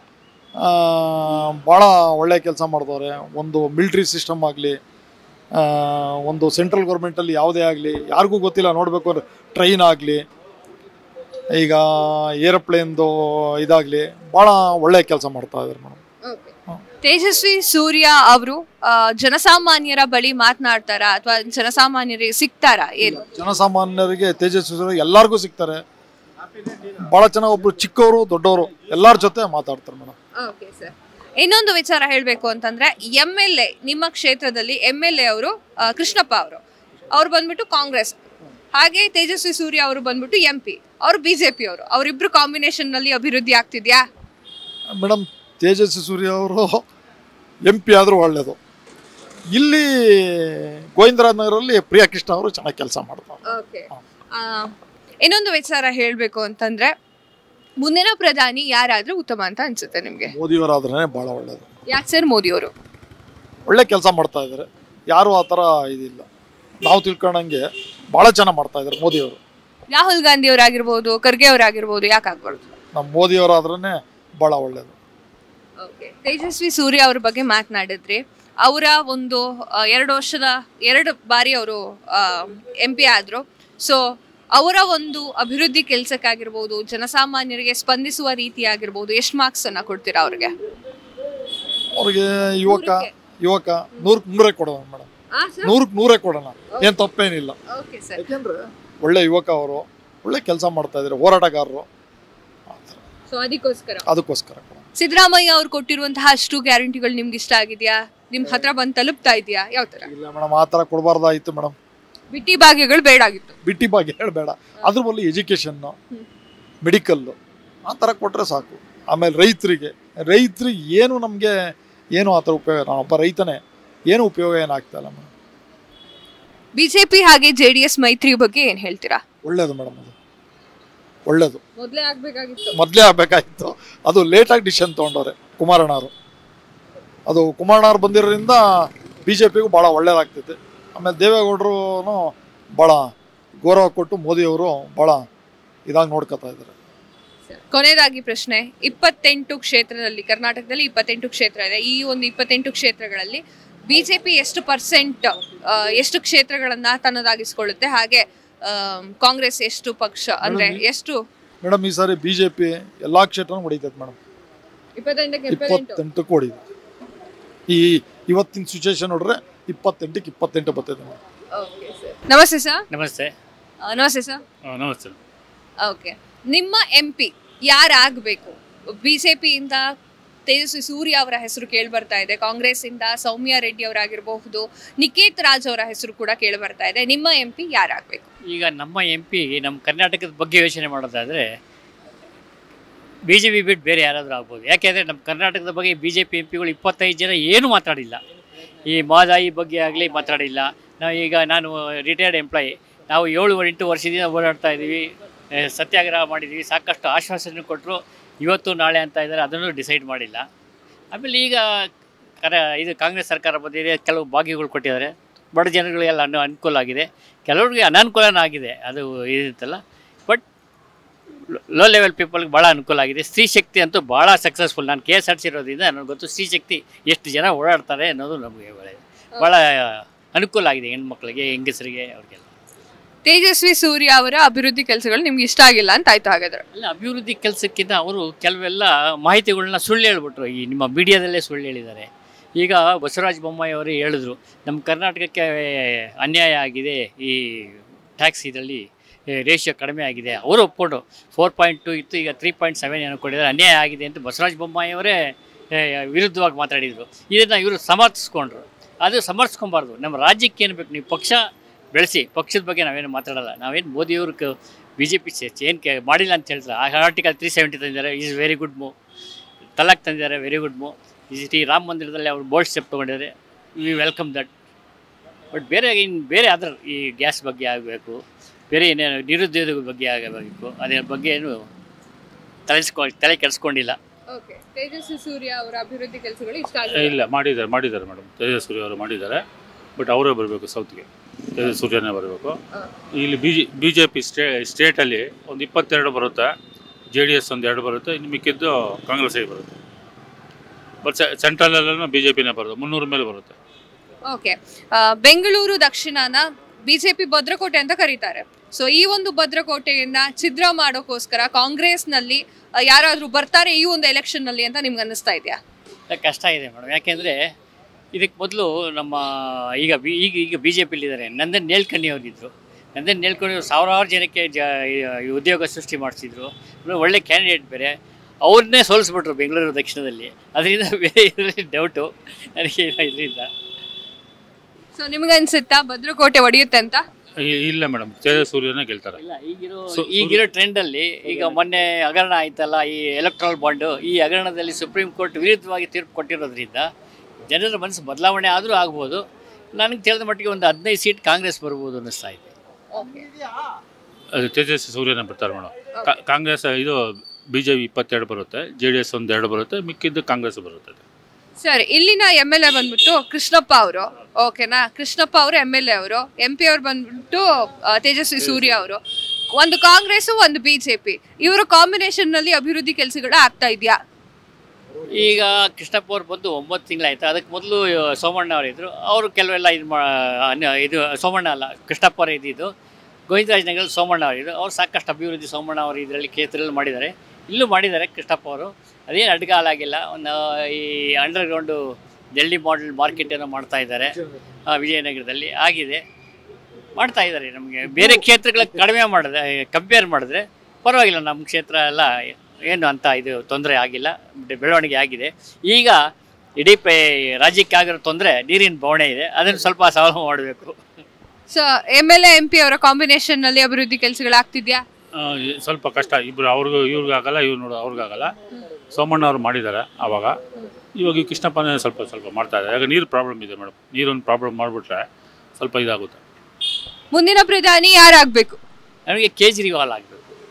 ಭಾಳ ಒಳ್ಳೆ ಕೆಲಸ ಮಾಡ್ತಾರೆ ಒಂದು ಮಿಲ್ಟ್ರಿ ಸಿಸ್ಟಮ್ ಆಗಲಿ ಒಂದು ಸೆಂಟ್ರಲ್ ಗೌರ್ಮೆಂಟಲ್ಲಿ ಯಾವುದೇ ಆಗಲಿ ಯಾರಿಗೂ ಗೊತ್ತಿಲ್ಲ ನೋಡಬೇಕು ಅಂದ್ರೆ ಟ್ರೈನ್ ಆಗಲಿ ಈಗ ಏರೋಪ್ಲೇನ್ದು ಇದಾಗಲಿ ಭಾಳ ಒಳ್ಳೆ ಕೆಲಸ ಮಾಡ್ತಾ ಇದ್ದಾರೆ ಮೇಡಮ್ ತೇಜಸ್ವಿ ಸೂರ್ಯ ಅವರು ಜನಸಾಮಾನ್ಯರ ಬಳಿ ಮಾತನಾಡ್ತಾರಾ ಅಥವಾ ಜನಸಾಮಾನ್ಯರಿಗೆ ಸಿಗ್ತಾರಾ ಏನು ಜನಸಾಮಾನ್ಯರಿಗೆ ತೇಜಸ್ವಿ ಎಲ್ಲರಿಗೂ ಸಿಗ್ತಾರೆ ಭಾಳ ಚೆನ್ನಾಗಿ ಒಬ್ರು ಚಿಕ್ಕವರು ದೊಡ್ಡವರು ಎಲ್ಲರ ಜೊತೆ ಮಾತಾಡ್ತಾರೆ ಮೇಡಮ್ ಓಕೆ ಸರ್ ಇನ್ನೊಂದು ವಿಚಾರ ಹೇಳಬೇಕು ಅಂತಂದ್ರೆ ಎಂ ಎಲ್ ಎ ನಿಮ್ಮ ಕ್ಷೇತ್ರದಲ್ಲಿ ಎಂ ಎಲ್ ಎ ಅವರು ಕೃಷ್ಣಪ್ಪ ಅವರು ಅವ್ರು ಬಂದ್ಬಿಟ್ಟು ಕಾಂಗ್ರೆಸ್ ಹಾಗೆ ತೇಜಸ್ವಿ ಸೂರ್ಯ ಅವರು ಬಂದ್ಬಿಟ್ಟು ಎಂ ಪಿ ಅವರು ಬಿಜೆಪಿ ಅವರು ಅವರಿಬ್ರು ಕಾಂಬಿನೇಷನ್ ನಲ್ಲಿ ಅಭಿವೃದ್ಧಿ ಆಗ್ತಿದ್ಯಾ ಮೇಡಮ್ ತೇಜಸ್ವಿ ಸೂರ್ಯ ಅವರು ಎಂ ಪಿ ಆದರೂ ಒಳ್ಳೆಯದು ಇಲ್ಲಿ ಗೋವಿಂದರಾಜ್ ನಗರಲ್ಲಿ ಪ್ರಿಯಾ ಕೃಷ್ಣ ಅವರು ಚೆನ್ನಾಗಿ ಕೆಲಸ ಮಾಡ್ತಾರೆ ಓಕೆ ಇನ್ನೊಂದು ವಿಚಾರ ಹೇಳಬೇಕು ಅಂತಂದ್ರೆ ಮುಂದಿನ ಪ್ರಧಾನಿ ಯಾರಾದ್ರೂ ಉತ್ತಮ ಅಂತ ಅನ್ಸುತ್ತೆ ನಿಮ್ಗೆ ಮೋದಿಯವರಾದ್ರೆ ಭಾಳ ಒಳ್ಳೆಯದು ಯಾಕೆ ಸರ್ ಮೋದಿ ಅವರು ಒಳ್ಳೆ ಕೆಲಸ ಮಾಡ್ತಾ ಇದ್ದಾರೆ ಯಾರು ಆ ಥರ ಇದಿಲ್ಲ ನಾವು ತಿಳ್ಕೊಂಡಂಗೆ ಭಾಳ ಚೆನ್ನಾಗಿ ಮಾಡ್ತಾ ಇದ್ದಾರೆ ಮೋದಿಯವರು ರಾಹುಲ್ ಗಾಂಧಿ ಅವರಾಗಿರ್ಬೋದು ಖರ್ಗೆ ಅವರಾಗಿರ್ಬೋದು ಯಾಕೆ ಆಗ್ಬಾರ್ದು ನಮ್ಮ ಮೋದಿಯವರಾದ್ರೇ ಭಾಳ ಒಳ್ಳೆಯದು ಓಕೆ ತೇಜಸ್ವಿ ಸೂರ್ಯ ಅವ್ರ ಬಗ್ಗೆ ಮಾತನಾಡಿದ್ರಿ ಅವರ ಒಂದು ಆ, ಎರಡು ವರ್ಷದ ಎರಡು ಬಾರಿ ಅವರು ಎಂ ಪಿ ಆದರು ಸೊ ಅವರ ಒಂದು ಅಭಿವೃದ್ಧಿ ಕೆಲಸಕ್ಕಾಗಿರ್ಬೋದು ಜನಸಾಮಾನ್ಯರಿಗೆ ಸ್ಪಂದಿಸುವ ರೀತಿ ಆಗಿರ್ಬೋದು ಎಷ್ಟು ಮಾರ್ಕ್ಸ್ ಅನ್ನ ಕೊಡ್ತೀರಾ ಅವ್ರಿಗೆ ಅವ್ರಿಗೆ ಯುವಕ ಯುವಕ ನೂರಕ್ಕೆ ನೂರೇ ಕೊಡೋಣ ಮೇಡಮ್ ನೂರಕ್ಕೆ ನೂರೇ ಕೊಡೋಣ ಏನು ತಪ್ಪೇನಿಲ್ಲ ಓಕೆ ಸರ್ ಯಾಕೆಂದ್ರೆ ಒಳ್ಳೆ ಯುವಕ ಅವರು ಒಳ್ಳೆ ಕೆಲಸ ಮಾಡ್ತಾ ಇದ್ದಾರೆ ಹೋರಾಟಗಾರರು ಆ ಥರ. ಸೊ ಅದಕ್ಕೋಸ್ಕರ ಅದಕ್ಕೋಸ್ಕರ ಕೊಡೋಣ ಸಿದ್ದರಾಮಯ್ಯ ಅವ್ರು ಕೊಟ್ಟಿರುವಂತಹ ಅಷ್ಟು ಗ್ಯಾರಂಟಿಗಳು ನಿಮ್ಗೆ ಇಷ್ಟ ಆಗಿದೆಯಾ ನಿಮ್ ಹತ್ರ ಬಂದು ತಲುಪ್ತಾ ಇದೆಯಾ ಯಾವ ತರ ಇಲ್ಲ ಮೇಡಮ್ ಆ ಥರ ಕೊಡಬಾರ್ದಾಯಿತು ಮೇಡಮ್ ಬಿಟ್ಟಿ ಭಾಗ್ಯಗಳು ಬೇಡಾಗಿತ್ತು ಬಿಟ್ಟಿ ಬಗ್ಗೆ ಹೇಳಬೇಡ ಅದ್ರ ಬದಲು ಎಜುಕೇಷನ್ನು ಮೆಡಿಕಲ್ಲು ಆ ಥರ ಕೊಟ್ಟರೆ ಸಾಕು ಆಮೇಲೆ ರೈತರಿಗೆ ರೈತರಿಗೆ ಏನು ನಮಗೆ ಏನು ಆ ಥರ ಉಪಯೋಗ ನಾನೊಬ್ಬ ರೈತನೇ ಏನು ಉಪಯೋಗ ಏನಾಗ್ತಾ ಇಲ್ಲ ಮೇಡಮ್ ಬಿಜೆಪಿ ಹಾಗೆ ಜೆಡಿಎಸ್ ಮೈತ್ರಿ ಬಗ್ಗೆ ಏನ್ ಹೇಳ್ತೀರಾ ಒಳ್ಳೇದು ಮೇಡಮ್ ಅದು ಒಳ್ಳೇದು ಮೊದ್ಲೇ ಆಗ್ಬೇಕಾಗಿತ್ತು ಮೊದಲೇ ಆಗಬೇಕಾಗಿತ್ತು ಅದು ಲೇಟಾಗಿ ಡಿಸಿಷನ್ ತೊಗೊಂಡವ್ರೆ ಕುಮಾರಣ್ಣವರು ಅದು ಕುಮಾರಣ್ಣವ್ರು ಬಂದಿರೋದ್ರಿಂದ ಬಿ ಜೆ ಪಿಗೂ ಭಾಳ ಒಳ್ಳೇದಾಗ್ತೈತೆ ಆಮೇಲೆ ದೇವೇಗೌಡರು ಭಾಳ ಗೌರವ ಕೊಟ್ಟು ಮೋದಿಯವರು ಭಾಳ ಇದಾಗಿ ನೋಡ್ಕೊತಾ ಇದ್ದಾರೆ ಕೊನೆಯದಾಗಿ ಪ್ರಶ್ನೆ ಇಪ್ಪತ್ತೆಂಟು ಕ್ಷೇತ್ರದಲ್ಲಿ ಕರ್ನಾಟಕದಲ್ಲಿ ಇಪ್ಪತ್ತೆಂಟು ಕ್ಷೇತ್ರ ಇದೆ ಈ ಒಂದು ಇಪ್ಪತ್ತೆಂಟು ಕ್ಷೇತ್ರಗಳಲ್ಲಿ ಬಿಜೆಪಿ ಎಷ್ಟು ಪರ್ಸೆಂಟ್ ಎಷ್ಟು ಕ್ಷೇತ್ರಗಳನ್ನ ತನ್ನದಾಗಿಸ್ಕೊಳ್ಳುತ್ತೆ ಹಾಗೆ ಆ, ಕಾಂಗ್ರೆಸ್ ಎಷ್ಟು ಪಕ್ಷ ಅಂದ್ರೆ ಎಷ್ಟು ಮೇಡಮ್ ಈ ಸಾರಿ ಬಿ ಜೆ ಪಿ ಎಲ್ಲ ಕ್ಷೇತ್ರನೂ ಹೊಡಿತೈತೆ ಮೇಡಮ್ ಇಪ್ಪತ್ತೆಂಟಕ್ಕೆ ಇಪ್ಪತ್ತೆಂಟಕ್ಕೆ ಹೊಡಿತೈತೆ ಈ ಇವತ್ತಿನ ಸಿಚುವೇಶನ್ ನೋಡ್ರೆ ಇಪ್ಪತ್ತೆಂಟಕ್ಕೆ ಇಪ್ಪತ್ತೆಂಟು ಬರ್ತೈತೆ ಮೇಡಮ್ ನಮಸ್ತೆ ಸರ್ ನಮಸ್ತೆ ನಮಸ್ತೆ ಸರ್ ಆ, ನಮಸ್ತೆ ಓಕೆ ನಿಮ್ಮ ಎಂ ಪಿ ಯಾರಾಗಬೇಕು ಬಿಜೆಪಿಯಿಂದ ತೇಜಸ್ವಿ ಸೂರ್ಯ ಅವರ ಹೆಸರು ಕೇಳಿ ಬರ್ತಾ ಇದೆ ಕಾಂಗ್ರೆಸ್ ಇಂದ ಸೌಮ್ಯ ರೆಡ್ಡಿ ಅವರಾಗಿರಬಹುದು ನಿಕೇತ್ ರಾಜ್ ಅವರ ಹೆಸರು ಕೂಡ ಕೇಳಿ ಬರ್ತಾ ಇದೆ ನಿಮ್ಮ ಎಂ ಪಿ ಯಾರಾಗಬೇಕು ಈಗ ನಮ್ಮ ಎಂ ಪಿ ನಮ್ಮ ಕರ್ನಾಟಕದ ಬಗ್ಗೆ ಯೋಚನೆ ಮಾಡೋದಾದರೆ ಬಿ ಜೆ ಪಿ ಬಿಟ್ಟು ಬೇರೆ ಯಾರಾದರೂ ಆಗ್ಬೋದು ಯಾಕೆಂದರೆ ನಮ್ಮ ಕರ್ನಾಟಕದ ಬಗ್ಗೆ ಬಿ ಜೆ ಪಿ ಎಂ ಪಿಗಳು ಇಪ್ಪತ್ತೈದು ಜನ ಏನೂ ಮಾತಾಡಿಲ್ಲ ಈ ಮಾದಾಯಿ ಬಗ್ಗೆ ಆಗಲಿ ಮಾತಾಡಿಲ್ಲ ನಾವು ಈಗ ನಾನು ರಿಟೈರ್ಡ್ ಎಂಪ್ಲಾಯಿ ನಾವು ಏಳು ಎಂಟು ವರ್ಷದಿಂದ ಓಡಾಡ್ತಾ ಇದ್ದೀವಿ ಆ, ಸತ್ಯಾಗ್ರಹ ಮಾಡಿದ್ದೀವಿ ಸಾಕಷ್ಟು ಆಶ್ವಾಸನೆ ಕೊಟ್ಟರು ಇವತ್ತು ನಾಳೆ ಅಂತ ಇದ್ದಾರೆ ಅದನ್ನು ಡಿಸೈಡ್ ಮಾಡಿಲ್ಲ ಆಮೇಲೆ ಈಗ ಕರ ಇದು ಕಾಂಗ್ರೆಸ್ ಸರ್ಕಾರ ಬಂದಿದೆ ಕೆಲವು ಭಾಗ್ಯಗಳು ಕೊಟ್ಟಿದ್ದಾರೆ ಬಡ ಜನಗಳಿಗೆಲ್ಲ ಅನು ಅನುಕೂಲ ಆಗಿದೆ ಕೆಲವ್ರಿಗೆ ಅನಾನುಕೂಲನೂ ಆಗಿದೆ ಅದು ಇರುತ್ತಲ್ಲ ಬಟ್ ಲೋ ಲೆವೆಲ್ ಪೀಪಲ್ಗೆ ಭಾಳ ಅನುಕೂಲ ಆಗಿದೆ ಸ್ತ್ರೀ ಶಕ್ತಿ ಅಂತೂ ಭಾಳ ಸಕ್ಸಸ್ಫುಲ್ ನಾನು ಕೆ ಎಸ್ ಆರ್ ಸಿ ಇರೋದ್ರಿಂದ ನನಗೆ ಗೊತ್ತು ಸ್ತ್ರೀ ಶಕ್ತಿ ಎಷ್ಟು ಜನ ಓಡಾಡ್ತಾರೆ ಅನ್ನೋದು ನಮಗೆ ಭಾಳ ಅನುಕೂಲ ಆಗಿದೆ ಹೆಣ್ಮಕ್ಳಿಗೆ ಹೆಂಗಸರಿಗೆ ಅವ್ರಿಗೆಲ್ಲ ತೇಜಸ್ವಿ ಸೂರ್ಯ ಅವರ ಅಭಿವೃದ್ಧಿ ಕೆಲಸಗಳು ನಿಮ್ಗೆ ಇಷ್ಟ ಆಗಿಲ್ಲ ಅಂತ ಆಯ್ತು ಹಾಗಾದ್ರೆ ಅಲ್ಲ ಅಭಿವೃದ್ಧಿ ಕೆಲಸಕ್ಕಿಂತ ಅವರು ಕೆಲವೆಲ್ಲ ಮಾಹಿತಿಗಳನ್ನ ಸುಳ್ಳು ಹೇಳ್ಬಿಟ್ರು ಈ ನಿಮ್ಮ ಮೀಡಿಯಾದಲ್ಲೇ ಸುಳ್ಳು ಹೇಳಿದ್ದಾರೆ ಈಗ ಬಸವರಾಜ ಬೊಮ್ಮಾಯಿ ಅವರು ಹೇಳಿದ್ರು ನಮ್ಮ ಕರ್ನಾಟಕಕ್ಕೆ ಅನ್ಯಾಯ ಆಗಿದೆ ಈ ಟ್ಯಾಕ್ಸ್ ಇದರಲ್ಲಿ ರೇಷಿಯೋ ಕಡಿಮೆ ಆಗಿದೆ ಅವರು ಒಪ್ಕೊಂಡು ಫೋರ್ ಪಾಯಿಂಟ್ ಟು ಇತ್ತು ಈಗ ತ್ರೀ ಪಾಯಿಂಟ್ ಸೆವೆನ್ ಏನೋ ಕೊಟ್ಟಿದ್ದಾರೆ ಅನ್ಯಾಯ ಆಗಿದೆ ಅಂತ ಬಸವರಾಜ ಬೊಮ್ಮಾಯಿ ಅವರೇ ಏ, ವಿರುದ್ಧವಾಗಿ ಮಾತಾಡಿದರು ಇದನ್ನು ಇವರು ಸಮರ್ಥಿಸ್ಕೊಂಡ್ರು ಅದು ಸಮರ್ಥಿಸ್ಕೊಬಾರ್ದು ನಮ್ಮ ರಾಜ್ಯಕ್ಕೆ ಏನು ಬೇಕು ನೀವು ಪಕ್ಷ ಬೆಳೆಸಿ ಪಕ್ಷದ ಬಗ್ಗೆ ನಾವೇನು ಮಾತಾಡಲ್ಲ ನಾವೇನು ಮೋದಿಯವ್ರ ಕ ಬಿ ಜೆ ಪಿ ಏನು ಕೆ ಮಾಡಿಲ್ಲ ಅಂತ ಹೇಳ್ತಾರೆ ಆ ಆರ್ಟಿಕಲ್ ತ್ರೀ ಸೆವೆಂಟಿ ತಂದಿದ್ದಾರೆ ಈಸ್ ವೆರಿ ಗುಡ್ ಮೂವ್ ತಲಾಕ್ ತಂದಿದ್ದಾರೆ ವೆರಿ ಗುಡ್ ಮೂವ್ ಈ ಟಿ ರಾಮ ಮಂದಿರದಲ್ಲಿ ಅವರು ಬೋಲ್ಡ್ ಸ್ಟೆಪ್ ತೊಗೊಂಡಿದ್ದಾರೆ ವಿ ವೆಲ್ಕಮ್ ದಟ್ ಬಟ್ ಬೇರೆ ಇನ್ನು ಬೇರೆ ಅದರ ಈ ಗ್ಯಾಸ್ ಬಗ್ಗೆ ಆಗಬೇಕು ಬೇರೆ ಏನೇನು ನಿರುದ್ಯೋಗದ ಬಗ್ಗೆ ಆಗಬೇಕು ಅದ್ರ ಬಗ್ಗೆ ಏನು ತಲೆಸ್ಕೊ ತಲೆ ಕೆಡಿಸ್ಕೊಂಡಿಲ್ಲ ಓಕೆ ತೇಜಸ್ವಿ ಸೂರ್ಯ ಅವರ ಅಭಿವೃದ್ಧಿ ಕೆಲಸಗಳು ಇಷ್ಟ ಇಲ್ಲ ಮಾಡಿದ್ದಾರೆ ಮಾಡಿದ್ದಾರೆ ಮೇಡಮ್ ತೇಜಸ್ವಿ ಅವರು ಮಾಡಿದ್ದಾರೆ ಬಟ್ ಅವರೇ ಬರಬೇಕು ಸೌತ್ಗೆ ತೇಜಸ್ವಿ ಸೂರ್ಯನೇ ಬರಬೇಕು ಇಲ್ಲಿ B J B J P ಸ್ಟೇ ಸ್ಟೇಟಲ್ಲಿ ಒಂದು ಇಪ್ಪತ್ತೆರಡು ಬರುತ್ತೆ ಜೆ ಡಿ ಎಸ್ ಒಂದು ಎರಡು ಬರುತ್ತೆ ಇನ್ನು ಮಿಕ್ಕಿದ್ದು ಕಾಂಗ್ರೆಸ್ಸಿಗೆ ಬರುತ್ತೆ ಬಟ್ ಸೆಂಟ್ರಲಲ್ಲೂ ಬಿ ಜೆ ಪಿನೇ ಬರುತ್ತೆ ಮುನ್ನೂರ ಮೇಲೆ ಬರುತ್ತೆ ಓಕೆ ಬೆಂಗಳೂರು ದಕ್ಷಿಣನ ಬಿಜೆಪಿ ಭದ್ರಕೋಟೆ ಅಂತ ಕರೀತಾರೆ ಸೊ ಈ ಒಂದು ಭದ್ರಕೋಟೆಯನ್ನ ಛಿದ್ರ ಮಾಡೋಕ್ಕೋಸ್ಕರ ಕಾಂಗ್ರೆಸ್ನಲ್ಲಿ ಆ, ಯಾರಾದ್ರೂ ಬರ್ತಾರೆ ಈ ಒಂದು ಎಲೆಕ್ಷನ್ ನಲ್ಲಿ ಅಂತ ನಿಮ್ಗೆ ಅನ್ನಿಸ್ತಾ ಇದೆಯಾ ಕಷ್ಟ ಇದೆ ಮೇಡಮ್ ಯಾಕೆಂದರೆ ಇದಕ್ಕೆ ಮೊದಲು ನಮ್ಮ ಈಗ ಬಿ ಈಗ ಈಗ ಬಿ ಜೆ ಪಿಲಿದ್ದಾರೆ ನಂದನ್ ನೇಲ್ಕಣ್ಣಿ ಅವರಿದ್ದರು ನಂದನ್ ನೇಲ್ಕಣ್ಣಿ ಅವ್ರು ಸಾವಿರಾರು ಜನಕ್ಕೆ ಜ ಈ ಉದ್ಯೋಗ ಸೃಷ್ಟಿ ಮಾಡಿಸಿದ್ರು ಆಮೇಲೆ ಒಳ್ಳೆ ಕ್ಯಾಂಡಿಡೇಟ್ ಬೇರೆ ಅವ್ರನ್ನೇ ಸೋಲಿಸ್ಬಿಟ್ರು ಬೆಂಗಳೂರು ದಕ್ಷಿಣದಲ್ಲಿ ಅದರಿಂದ ಬೇರೆ ಇದರಲ್ಲಿ ಡೌಟು ನನಗೆ ಇದರಿಂದ ಸೊ ನಿಮ್ಗನ್ಸುತ್ತಾ ಭದ್ರಕೋಟೆ ಒಡೆಯುತ್ತೆ ಅಂತ ಇ- ಇಲ್ಲ ಮೇಡಮ್ ತೇಜಸ್ ಸೂರ್ಯನೇ ಗೆಲ್ತಾರೆ ಇಲ್ಲ ಈಗಿರೋ ಸು- ಈಗಿರೋ ಟ್ರೆಂಡಲ್ಲಿ ಈಗ ಮೊನ್ನೆ ಹಗರಣ ಆಯ್ತಲ್ಲ ಈ ಎಲೆಕ್ಟ್ರಾಲ್ ಬಾಂಡು ಈ ಹಗರಣದಲ್ಲಿ ಸುಪ್ರೀಂ ಕೋರ್ಟ್ ವಿರುದ್ಧವಾಗಿ ತೀರ್ಪು ಕೊಟ್ಟಿರೋದ್ರಿಂದ ಜನರ ಮನಸ್ಸು ಬದಲಾವಣೆ ಆದರೂ ಆಗ್ಬೋದು ನನಗೆ ತಿಳಿದ ಮಟ್ಟಿಗೆ ಒಂದು ಹದಿನೈದು ಸೀಟ್ ಕಾಂಗ್ರೆಸ್ ಬರ್ಬೋದು ಅನ್ನಿಸ್ತಾ ಇದೆ ಅದು ತೇಜಸ್ವಿ ಸೂರ್ಯನೇ ಬರ್ತಾರೆ ಮೇಡಮ್ ಕಾಂಗ್ರೆಸ್ ಇದು ಬಿ ಜೆ ಪಿ ಇಪ್ಪತ್ತೆರಡು ಬರುತ್ತೆ ಜೆ ಡಿ ಎಸ್ ಒಂದು ಎರಡು ಬರುತ್ತೆ ಮಿಕ್ಕಿದ್ದು ಕಾಂಗ್ರೆಸ್ ಬರುತ್ತೆ ಸರ್ ಇಲ್ಲಿನ ಎಮ್ ಎಲ್ ಎ ಬಂದ್ಬಿಟ್ಟು ಕೃಷ್ಣಪ್ಪ ಅವರು ಓಕೆನಾ ಕೃಷ್ಣಪ್ಪ ಅವರು ಎಮ್ ಎಲ್ ಎ ಅವರು ಎಂ ಪಿ ಅವ್ರು ಬಂದ್ಬಿಟ್ಟು ಆ, ತೇಜಸ್ವಿ ಸೂರ್ಯ ಅವರು ಒಂದು ಕಾಂಗ್ರೆಸ್ ಒಂದು ಬಿಜೆಪಿ ಇವರ ಕಾಂಬಿನೇಷನ್ ನಲ್ಲಿ ಅಭಿವೃದ್ಧಿ ಕೆಲಸಗಳು ಆಗ್ತಾ ಇದೆಯಾ ಈಗ ಕೃಷ್ಣಪ್ಪ ಅವ್ರು ಬಂದು ಒಂಬತ್ತು ತಿಂಗಳಾಯ್ತು ಅದಕ್ಕೆ ಮೊದಲು ಸೋಮಣ್ಣ ಅವರಿದ್ದರು ಅವರು ಕೆಲವೆಲ್ಲ ಇದು ಮಾ ಅನ್ಯ- ಇದು ಸೋಮಣ್ಣ ಅಲ್ಲ ಕೃಷ್ಣಪ್ಪ ಅವರು ಇದ್ದಿದ್ದು ಗೋವಿಂದರಾಜನಗರ ಸೋಮಣ್ಣ ಅವರಿದ್ದು ಅವ್ರು ಸಾಕಷ್ಟು ಅಭಿವೃದ್ಧಿ ಸೋಮಣ್ಣ ಅವರು ಇದರಲ್ಲಿ ಕ್ಷೇತ್ರದಲ್ಲಿ ಮಾಡಿದ್ದಾರೆ ಇಲ್ಲೂ ಮಾಡಿದ್ದಾರೆ ಕೃಷ್ಣಪ್ಪ ಅವರು ಅದೇನು ಅಡ್ಗಾಲಾಗಿಲ್ಲ ಒಂದು ಈ ಅಂಡರ್ಗ್ರೌಂಡು ಡೆಲ್ಲಿ ಮಾಡೆಲ್ ಮಾರ್ಕೆಟ್ ಏನೋ ಮಾಡ್ತಾ ಇದ್ದಾರೆ ಆ, ವಿಜಯನಗರದಲ್ಲಿ ಆಗಿದೆ ಮಾಡ್ತಾ ಇದ್ದಾರೆ ನಮಗೆ ಬೇರೆ ಕ್ಷೇತ್ರಗಳ ಕಡಿಮೆ ಮಾಡಿದ್ರೆ ಕಂಪೇರ್ ಮಾಡಿದ್ರೆ ಪರವಾಗಿಲ್ಲ ನಮ್ಮ ಕ್ಷೇತ್ರ ಎಲ್ಲ ಏನು ಅಂತ ಇದು ತೊಂದರೆ ಆಗಿಲ್ಲ ಬೆ- ಬೆಳವಣಿಗೆ ಆಗಿದೆ ಈಗ ಇಡೀ ಪೇ ರಾಜ್ಯಕ್ಕೆ ಆಗಿರೋ ತೊಂದರೆ ನೀರಿನ ಬವಣೆ ಇದೆ ಅದನ್ನು ಸ್ವಲ್ಪ ಸಾಲ್ವ್ ಮಾಡಬೇಕು so M L A M P ಅವರ ಕಾಂಬಿನೇಷನ್ ನಲ್ಲಿ ಅಭಿವೃದ್ಧಿ ಕೆಲಸಗಳು ಆಗ್ತಿದ್ಯಾ ಆ, ಈ- ಸ್ವಲ್ಪ ಕಷ್ಟ ಇಬ್ಬರು ಅವ್ರಿಗೂ ಇವ್ರಿಗಾಗಲ್ಲ ಇವ್ರು ನೋಡು ಅವ್ರಿಗಾಗಲ್ಲ ಸೋಮಣ್ಣ ಅವ್ರು ಮಾಡಿದ್ದಾರೆ ಆವಾಗ ಇವಾಗ ಈ ಕೃಷ್ಣಪ್ಪನೇ ಸ್ವಲ್ಪ ಸ್ವಲ್ಪ ಮಾಡ್ತಾ ಇದ್ದಾರೆ ಯಾಕೆ ನೀರು ಪ್ರಾಬ್ಲಮ್ ಇದೆ ಮೇಡಮ್ ನೀರೊಂದು ಪ್ರಾಬ್ಲಮ್ ಮಾಡಿಬಿಟ್ರೆ ಸ್ವಲ್ಪ ಇದಾಗುತ್ತೆ ಮುಂದಿನ ಪ್ರಧಾನಿ ಯಾರಾಗ್ಬೇಕು ನಮಗೆ ಕೇಜ್ರಿವಾಲ್ ಆಗಬೇಕು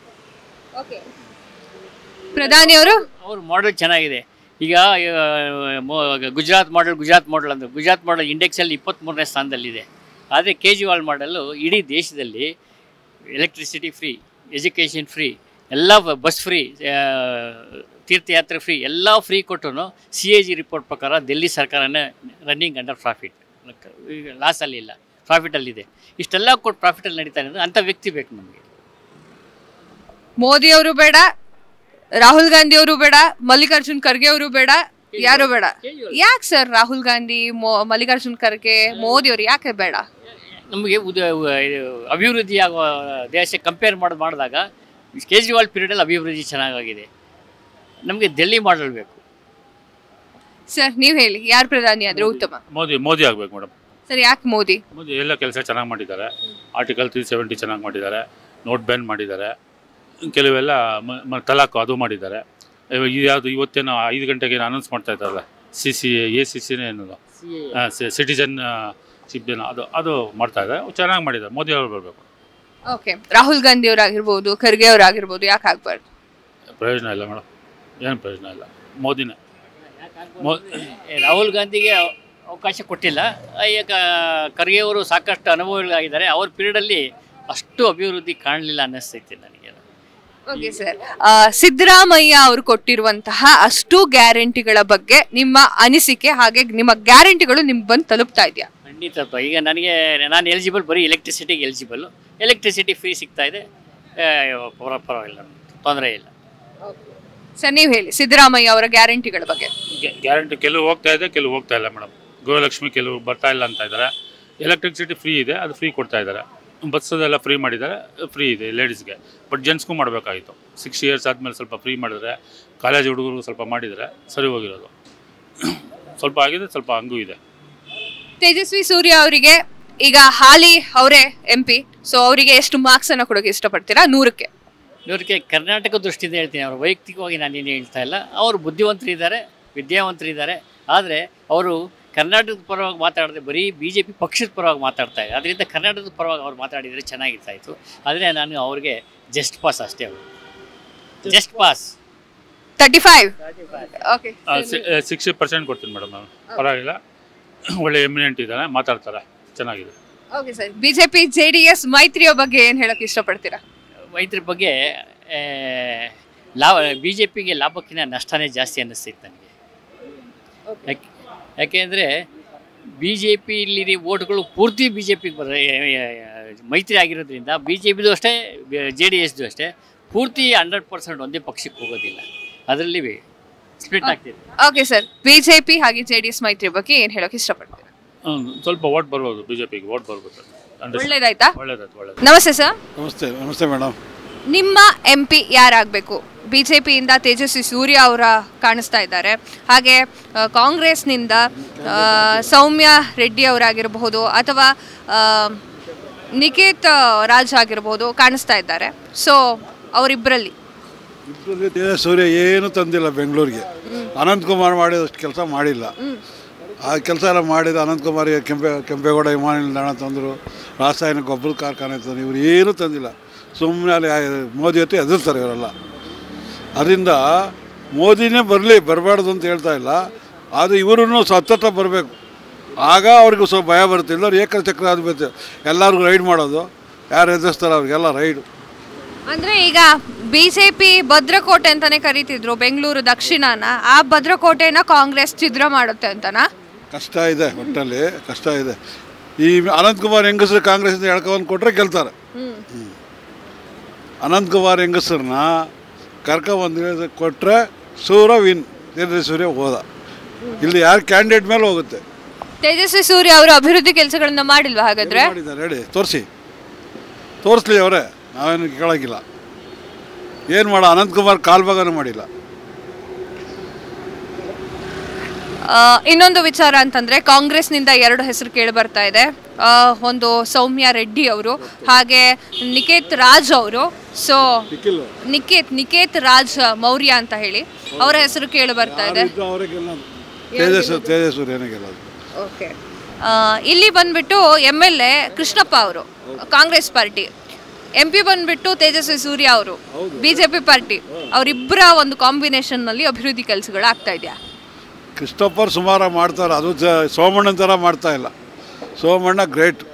ಪ್ರಧಾನಿ ಅವರು ಅವ್ರ ಮಾಡೆಲ್ ಚೆನ್ನಾಗಿದೆ ಈಗ ಆ, ಮೊ- ಗುಜರಾತ್ ಮಾಡೆಲ್ ಗುಜರಾತ್ ಮಾಡೆಲ್ ಅಂದ್ರೆ ಗುಜರಾತ್ ಮಾಡೆಲ್ ಇಂಡೆಕ್ಸಲ್ಲಿ ಇಪ್ಪತ್ತ್ಮೂರನೇ ಸ್ಥಾನದಲ್ಲಿದೆ ಆದರೆ ಕೇಜ್ರಿವಾಲ್ ಮಾಡಲು ಇಡೀ ದೇಶದಲ್ಲಿ ಎಲೆಕ್ಟ್ರಿಸಿಟಿ ಫ್ರೀ ಎಜುಕೇಷನ್ ಫ್ರೀ ಎಲ್ಲ ಬಸ್ ಫ್ರೀ ತೀರ್ಥಯಾತ್ರೆ ಫ್ರೀ ಎಲ್ಲ ಫ್ರೀ ಕೊಟ್ಟು ಸಿ ಎ ಜಿ ರಿಪೋರ್ಟ್ ಪ್ರಕಾರ ದಿಲ್ಲಿ ಸರ್ಕಾರನೇ ರನ್ನಿಂಗ್ ಅಂಡರ್ ಪ್ರಾಫಿಟ್ ಲಾಸಲ್ಲಿ ಇಲ್ಲ ಪ್ರಾಫಿಟಲ್ಲಿದೆ ಇಷ್ಟೆಲ್ಲ ಕೊಟ್ಟು ಪ್ರಾಫಿಟಲ್ಲಿ ನಡೀತಾ ಇದೆ ಅಂಥ ವ್ಯಕ್ತಿ ಬೇಕು ನಮಗೆ ಮೋದಿ ಅವರು ಬೇಡ ರಾಹುಲ್ ಗಾಂಧಿ ಅವರು ಬೇಡ ಮಲ್ಲಿಕಾರ್ಜುನ್ ಖರ್ಗೆ ಅವರು ಬೇಡ ಯಾರು ಬೇಡ ಯಾಕೆ ಸರ್ ರಾಹುಲ್ ಗಾಂಧಿ ಮೋ- ಮಲ್ಲಿಕಾರ್ಜುನ್ ಖರ್ಗೆ ಮೋದಿ ಅವರು ಯಾಕೆ ಬೇಡ ನಮಗೆ ಉದ ಇದು ಅಭಿವೃದ್ಧಿ ಆಗುವ ದೇಶ ಕಂಪೇರ್ ಮಾಡಿ ಮಾಡಿದಾಗ ಕೇಜ್ರಿವಾಲ್ ಪೀರಿಯಡಲ್ಲಿ ಅಭಿವೃದ್ಧಿ ಚೆನ್ನಾಗಾಗಿದೆ ನಮಗೆ ಡೆಲ್ಲಿ ಮಾಡಲ್ ಬೇಕು ಸರ್ ನೀವು ಹೇಳಿ ಯಾರು ಪ್ರಧಾನಿ ಆದ್ರೆ ಉತ್ತಮ ಮೋದಿ ಮೋದಿ ಆಗ್ಬೇಕು ಮೇಡಮ್ ಸರ್ ಯಾಕೆ ಮೋದಿ ಮೋದಿ ಎಲ್ಲ ಕೆಲಸ ಚೆನ್ನಾಗಿ ಮಾಡಿದ್ದಾರೆ ಆರ್ಟಿಕಲ್ ತ್ರೀ ಸೆವೆಂಟಿ ಚೆನ್ನಾಗಿ ಮಾಡಿದ್ದಾರೆ ನೋಟ್ ಬ್ಯಾನ್ ಮಾಡಿದ್ದಾರೆ ಕೆಲವೆಲ್ಲ ಮ- ಮ- ತಲಾಖು ಅದು ಮಾಡಿದ್ದಾರೆ ಇವಾಗ ಇದು ಯಾವುದು ಇವತ್ತೇನೋ ಐದು ಗಂಟೆಗೆ ಅನೌನ್ಸ್ ಮಾಡ್ತಾ ಇದ್ದಾರಲ್ಲ ಸಿ ಸಿ ಎ ಸಿ ಸಿನೇ ಏನದು ಸಿಟಿಜನ್ ಶಿಪ್ ಏನೋ ಅದು ಅದು ಮಾಡ್ತಾ ಇದ್ದಾರೆ ಚೆನ್ನಾಗಿ ಮಾಡಿದ್ದಾರೆ ಮೋದಿ ಅವರು ಬರಬೇಕು ಓಕೆ ರಾಹುಲ್ ಗಾಂಧಿ ಅವರಾಗಿರ್ಬೋದು ಖರ್ಗೆ ಅವರಾಗಿರ್ಬೋದು ಯಾಕೆ ಆಗ್ಬಾರ್ದು ಪ್ರಯೋಜನ ಇಲ್ಲ ಮೇಡಮ್ ಏನು ಪ್ರಯೋಜನ ಇಲ್ಲ ಮೋದಿನೇ ಮೋ ಏ, ರಾಹುಲ್ ಗಾಂಧಿಗೆ ಅವ- ಅವಕಾಶ ಕೊಟ್ಟಿಲ್ಲ ಈಗ ಖರ್ಗೆ ಅವರು ಸಾಕಷ್ಟು ಅನುಭವಗಳಾಗಿದ್ದಾರೆ ಅವ್ರ ಪೀರಿಯಡಲ್ಲಿ ಅಷ್ಟು ಅಭಿವೃದ್ಧಿ ಕಾಣಲಿಲ್ಲ ಅನ್ನಿಸ್ತೈತೆ ನನಗೆ ಓಕೆ ಸರ್ ಸಿದ್ದರಾಮಯ್ಯ ಅವರು ಕೊಟ್ಟಿರುವಂತಹ ಅಷ್ಟು ಗ್ಯಾರಂಟಿಗಳ ಬಗ್ಗೆ ನಿಮ್ಮ ಅನಿಸಿಕೆ ಹಾಗೆ ನಿಮ್ಮ ಗ್ಯಾರಂಟಿಗಳು ನಿಮ್ಗೆ ಬಂದು ತಲುಪ್ತಾ ಇದೆಯಾ ಖಂಡಿತ ಈಗ ನನಗೆ ನಾನು ಎಲಿಜಿಬಲ್ ಬರೀ ಎಲೆಕ್ಟ್ರಿಸಿಟಿಗೆ ಎಲಿಜಿಬಲ್ ಎಲೆಕ್ಟ್ರಿಸಿಟಿ ಫ್ರೀ ಸಿಗ್ತಾ ಇದೆ ಏ, ಪರ ಪರವಾಗಿಲ್ಲ ತೊಂದರೆ ಇಲ್ಲ ಸರ್ ನೀವು ಹೇಳಿ ಸಿದ್ದರಾಮಯ್ಯ ಅವರ ಗ್ಯಾರಂಟಿಗಳ ಬಗ್ಗೆ ಗ್ಯಾರಂಟಿ ಕೆಲವು ಹೋಗ್ತಾ ಇದೆ ಕೆಲವು ಹೋಗ್ತಾ ಇಲ್ಲ ಮೇಡಮ್ ಗೃಹಲಕ್ಷ್ಮಿ ಕೆಲವು ಬರ್ತಾ ಇಲ್ಲ ಅಂತ ಇದ್ದಾರೆ ಎಲೆಕ್ಟ್ರಿಸಿಟಿ ಫ್ರೀ ಇದೆ ಅದು ಫ್ರೀ ಕೊಡ್ತಾ ಇದ್ದಾರೆ ಬಸ್ಸದೆಲ್ಲ ಫ್ರೀ ಮಾಡಿದ್ದಾರೆ ಫ್ರೀ ಇದೆ ಲೇಡೀಸ್ಗೆ ಬಟ್ ಜೆಂಟ್ಸ್ಗೂ ಮಾಡಬೇಕಾಗಿತ್ತು ಸಿಕ್ಸ್ ಇಯರ್ಸ್ ಆದಮೇಲೆ ಸ್ವಲ್ಪ ಫ್ರೀ ಮಾಡಿದ್ರೆ ಕಾಲೇಜ್ ಹುಡುಗರು ಸ್ವಲ್ಪ ಮಾಡಿದರೆ ಸರಿ ಹೋಗಿರೋದು ಸ್ವಲ್ಪ ಆಗಿದೆ ಸ್ವಲ್ಪ ಹಂಗೂ ಇದೆ ತೇಜಸ್ವಿ ಸೂರ್ಯ ಅವರಿಗೆ ಈಗ ಹಾಲಿ ಅವರೇ ಎಂ ಪಿ ಸೊ ಅವರಿಗೆ ಎಷ್ಟು ಮಾರ್ಕ್ಸ್ ಅನ್ನ ಕೊಡೋಕೆ ಇಷ್ಟಪಡ್ತೀರಾ ನೂರಕ್ಕೆ ಇವ್ರಿಗೆ ಕರ್ನಾಟಕ ದೃಷ್ಟಿಯಿಂದ ಹೇಳ್ತೀನಿ ಅವರು ವೈಯಕ್ತಿಕವಾಗಿ ನಾನೇನು ಹೇಳ್ತಾ ಇಲ್ಲ ಅವರು ಬುದ್ಧಿವಂತರಿದ್ದಾರೆ ವಿದ್ಯಾವಂತರಿದ್ದಾರೆ ಆದರೆ ಅವರು ಕರ್ನಾಟಕದ ಪರವಾಗಿ ಮಾತಾಡದೆ ಬರೀ ಬಿ ಜೆ ಪಿ ಪಕ್ಷದ ಪರವಾಗಿ ಮಾತಾಡ್ತಾ ಇದ್ದಾರೆ ಅದರಿಂದ ಕರ್ನಾಟಕದ ಪರವಾಗಿ ಅವ್ರು ಮಾತಾಡಿದರೆ ಚೆನ್ನಾಗಿರ್ತಾ ಇತ್ತು ಆದರೆ ನಾನು ಅವ್ರಿಗೆ ಜಸ್ಟ್ ಪಾಸ್ ಅಷ್ಟೇ ಅವರು just pass thirty five okay sixty percent ಕೊಡ್ತೀನಿ ಮೇಡಮ್ ನಾನು ಪರವಾಗಿಲ್ಲ ಒಳ್ಳೆ ಎಮಿನೆಂಟ್ ಇದ್ದಾರೆ ಮಾತಾಡ್ತಾರೆ ಚೆನ್ನಾಗಿದೆ okay sir BJP J D S ಮೈತ್ರಿಯ ಬಗ್ಗೆ ಏನು ಹೇಳಕ್ಕೆ ಇಷ್ಟಪಡ್ತೀರಾ ವೈದ್ಯರ ಬಗ್ಗೆ ಆ, ಲಾಭ ಬಿ ಜೆ ಪಿಗೆ ಲಾಭಕ್ಕಿಂತ ನಷ್ಟನೇ ಜಾಸ್ತಿ ಅನ್ನಿಸ್ತೈತೆ ನನಗೆ ಯಾಕೆ ಯಾಕೆಂದರೆ ಬಿ ಜೆ ಪಿಲಿ ಓಟ್ಗಳು ಪೂರ್ತಿ ಬಿ ಜೆ ಪಿಗೆ ಬರ ಮೈತ್ರಿ ಆಗಿರೋದ್ರಿಂದ ಬಿ ಜೆ ಪಿದು ಅಷ್ಟೇ ಜೆ ಡಿ ಎಸ್ದು ಅಷ್ಟೇ ಪೂರ್ತಿ ಹಂಡ್ರೆಡ್ ಪರ್ಸೆಂಟ್ ಒಂದೇ ಪಕ್ಷಕ್ಕೆ ಹೋಗೋದಿಲ್ಲ ಅದರಲ್ಲಿ ಸ್ಪ್ಲಿಟ್ ಆಗ್ತಿದೆ ಓಕೆ ಸರ್ ಬಿಜೆಪಿ ಹಾಗೆ ಜೆಡಿಎಸ್ ಮೈತ್ರಿ ಬಗ್ಗೆ ಏನ್ ಹೇಳೋಕೆ ಇಷ್ಟಪಡ್ತೀರಾ ಹ್ಮ್, ಸ್ವಲ್ಪ ಓಟ್ ಬರ್ಬೋದು ಬಿ ಜೆ ಪಿಗೆ ಓಟ್ ಬರ್ಬೋದು ಒಳ್ಳೇದಾಯ್ತಾ ಒಳ್ಳೇದಾಯ್ತು ಒಳ್ಳೇದು ನಮಸ್ತೆ ಸರ್ ನಮಸ್ತೆ ನಮಸ್ತೆ ಮೇಡಮ್ ನಿಮ್ಮ ಎಂ ಪಿ ಯಾರಾಗಬೇಕು ಬಿಜೆಪಿಯಿಂದ ತೇಜಸ್ವಿ ಸೂರ್ಯ ಅವರ ಕಾಣಿಸ್ತಾ ಇದ್ದಾರೆ ಹಾಗೆ ಆ, ಕಾಂಗ್ರೆಸ್ನಿಂದ ಆ, ಸೌಮ್ಯ ರೆಡ್ಡಿ ಅವರಾಗಿರಬಹುದು ಅಥವಾ ಆ, ನಿಕೇತ್ ರಾಜ್ ಆಗಿರಬಹುದು ಕಾಣಿಸ್ತಾ ಇದ್ದಾರೆ ಸೊ ಅವರಿಬ್ಬರಲ್ಲಿ ಇಬ್ಬರಲ್ಲಿ ತೇಜ ಸೂರ್ಯ ಏನು ತಂದಿಲ್ಲ ಬೆಂಗಳೂರಿಗೆ ಅನಂತಕುಮಾರ್ ಮಾಡಿದಷ್ಟು ಕೆಲಸ ಮಾಡಿಲ್ಲ ಆ ಕೆಲಸ ಎಲ್ಲ ಮಾಡಿದ ಅನಂತಕುಮಾರಿಗೆ ಕೆಂಪೆ ಕೆಂಪೇಗೌಡ ವಿಮಾನ ನಿಲ್ದಾಣ ತಂದರು ರಾಸಾಯನಿಕ ಗೊಬ್ಬರದ ಕಾರ್ಖಾನೆ ತಂದರು ಇವರು ಏನೂ ತಂದಿಲ್ಲ ಸುಮ್ಮನೆ ಅಲ್ಲಿ ಆ- ಮೋದಿ ಹೊತ್ತು ಎದುರ್ತಾರೆ ಇವರೆಲ್ಲ ಅದರಿಂದ ಮೋದಿನೇ ಬರಲಿ ಬರಬಾರ್ದು ಅಂತ ಹೇಳ್ತಾ ಇಲ್ಲ ಆದರೆ ಇವರು ಸತತ ಬರಬೇಕು ಆಗ ಅವ್ರಿಗೂ ಸ್ವಲ್ಪ ಭಯ ಬರುತ್ತೆ ಇಲ್ಲವ್ರು ಏಕಚಕ್ರ ಆದ್ಬೇಕು ಎಲ್ಲರಿಗೂ ರೈಡ್ ಮಾಡೋದು ಯಾರು ಎದುರಿಸ್ತಾರೆ ಅವ್ರಿಗೆಲ್ಲ ರೈಡು ಅಂದ್ರೆ ಈಗ ಬಿಜೆಪಿ ಭದ್ರಕೋಟೆ ಅಂತಾನೆ ಕರೀತಿದ್ರು ಬೆಂಗಳೂರು ದಕ್ಷಿಣನ ಆ ಭದ್ರಕೋಟೆನ ಕಾಂಗ್ರೆಸ್ ಛಿದ್ರ ಮಾಡುತ್ತೆ ಅಂತನಾ ಕಷ್ಟ ಇದೆ ಒಟ್ಟಲ್ಲಿ ಕಷ್ಟ ಇದೆ ಈ ಅನಂತಕುಮಾರ್ ಹೆಂಗಸರು ಕಾಂಗ್ರೆಸ್ಸಿಂದ ಎಳ್ಕೊಂಡು ಕೊಟ್ಟರೆ ಗೆಲ್ತಾರೆ ಹ್ಮ್. ಅನಂತಕುಮಾರ್ ಹೆಂಗಸರನ್ನ ಕರ್ಕೊಂಬಂದು ಕೊಟ್ಟರೆ ಸೂರ್ಯ ವಿನ್ ತೇಜಸ್ವಿ ಸೂರ್ಯ ಹೋದ ಇಲ್ಲಿ ಯಾರು ಕ್ಯಾಂಡಿಡೇಟ್ ಮೇಲೆ ಹೋಗುತ್ತೆ ತೇಜಸ್ವಿ ಸೂರ್ಯ ಅವರು ಅಭಿವೃದ್ಧಿ ಕೆಲಸಗಳನ್ನ ಮಾಡಿಲ್ವಾ ಹಾಗಾದ್ರೆ ಮಾಡಿದ್ದಾರೆ ಹೇಳಿ ತೋರಿಸಿ ತೋರಿಸ್ಲಿ ಅವರೇ ನಾವೇನು ಕೇಳೋಂಗಿಲ್ಲ ಏನು ಮಾಡ ಅನಂತಕುಮಾರ್ ಕಾಲ್ಭಾಗನೂ ಮಾಡಿಲ್ಲ ಆ, ಇನ್ನೊಂದು ವಿಚಾರ ಅಂತಂದ್ರೆ ಕಾಂಗ್ರೆಸ್ನಿಂದ ಎರಡು ಹೆಸರು ಕೇಳಿ ಬರ್ತಾ ಇದೆ ಆ, ಒಂದು ಸೌಮ್ಯ ರೆಡ್ಡಿ ಅವರು ಹಾಗೆ ನಿಕೇತ್ ರಾಜ್ ಅವರು ಸೊ ನಿಕೇತ್ ನಿಕೇತ್ ರಾಜ್ ಮೌರ್ಯ ಅಂತ ಹೇಳಿ ಅವರ ಹೆಸರು ಕೇಳಿ ಬರ್ತಾ ಇದೆ ಅವರೇ ಗೆಲ್ಲೋದು ತೇಜಸ್ವಿ ತೇಜಸ್ವಿ ಗೆಲ್ಲೋದು ಓಕೆ ಇಲ್ಲಿ ಬಂದ್ಬಿಟ್ಟು ಎಮ್ ಎಲ್ ಎ ಕೃಷ್ಣಪ್ಪ ಅವರು ಕಾಂಗ್ರೆಸ್ ಪಾರ್ಟಿ ಎಂ ಪಿ ಬಂದ್ಬಿಟ್ಟು ತೇಜಸ್ವಿ ಸೂರ್ಯ ಅವರು ಬಿಜೆಪಿ ಪಾರ್ಟಿ ಅವರಿಬ್ಬರ ಒಂದು ಕಾಂಬಿನೇಷನ್ ನಲ್ಲಿ ಅಭಿವೃದ್ಧಿ ಕೆಲಸಗಳು ಆಗ್ತಾ ಇದೆಯಾ ಕ್ರಿಸ್ಟೋಫರ್ ಸುಮಾರು ಮಾಡ್ತಾರೆ ಅದು ಜ ಸೋಮಣ್ಣನ ಥರ ಮಾಡ್ತಾ ಇಲ್ಲ ಸೋಮಣ್ಣ ಗ್ರೇಟ್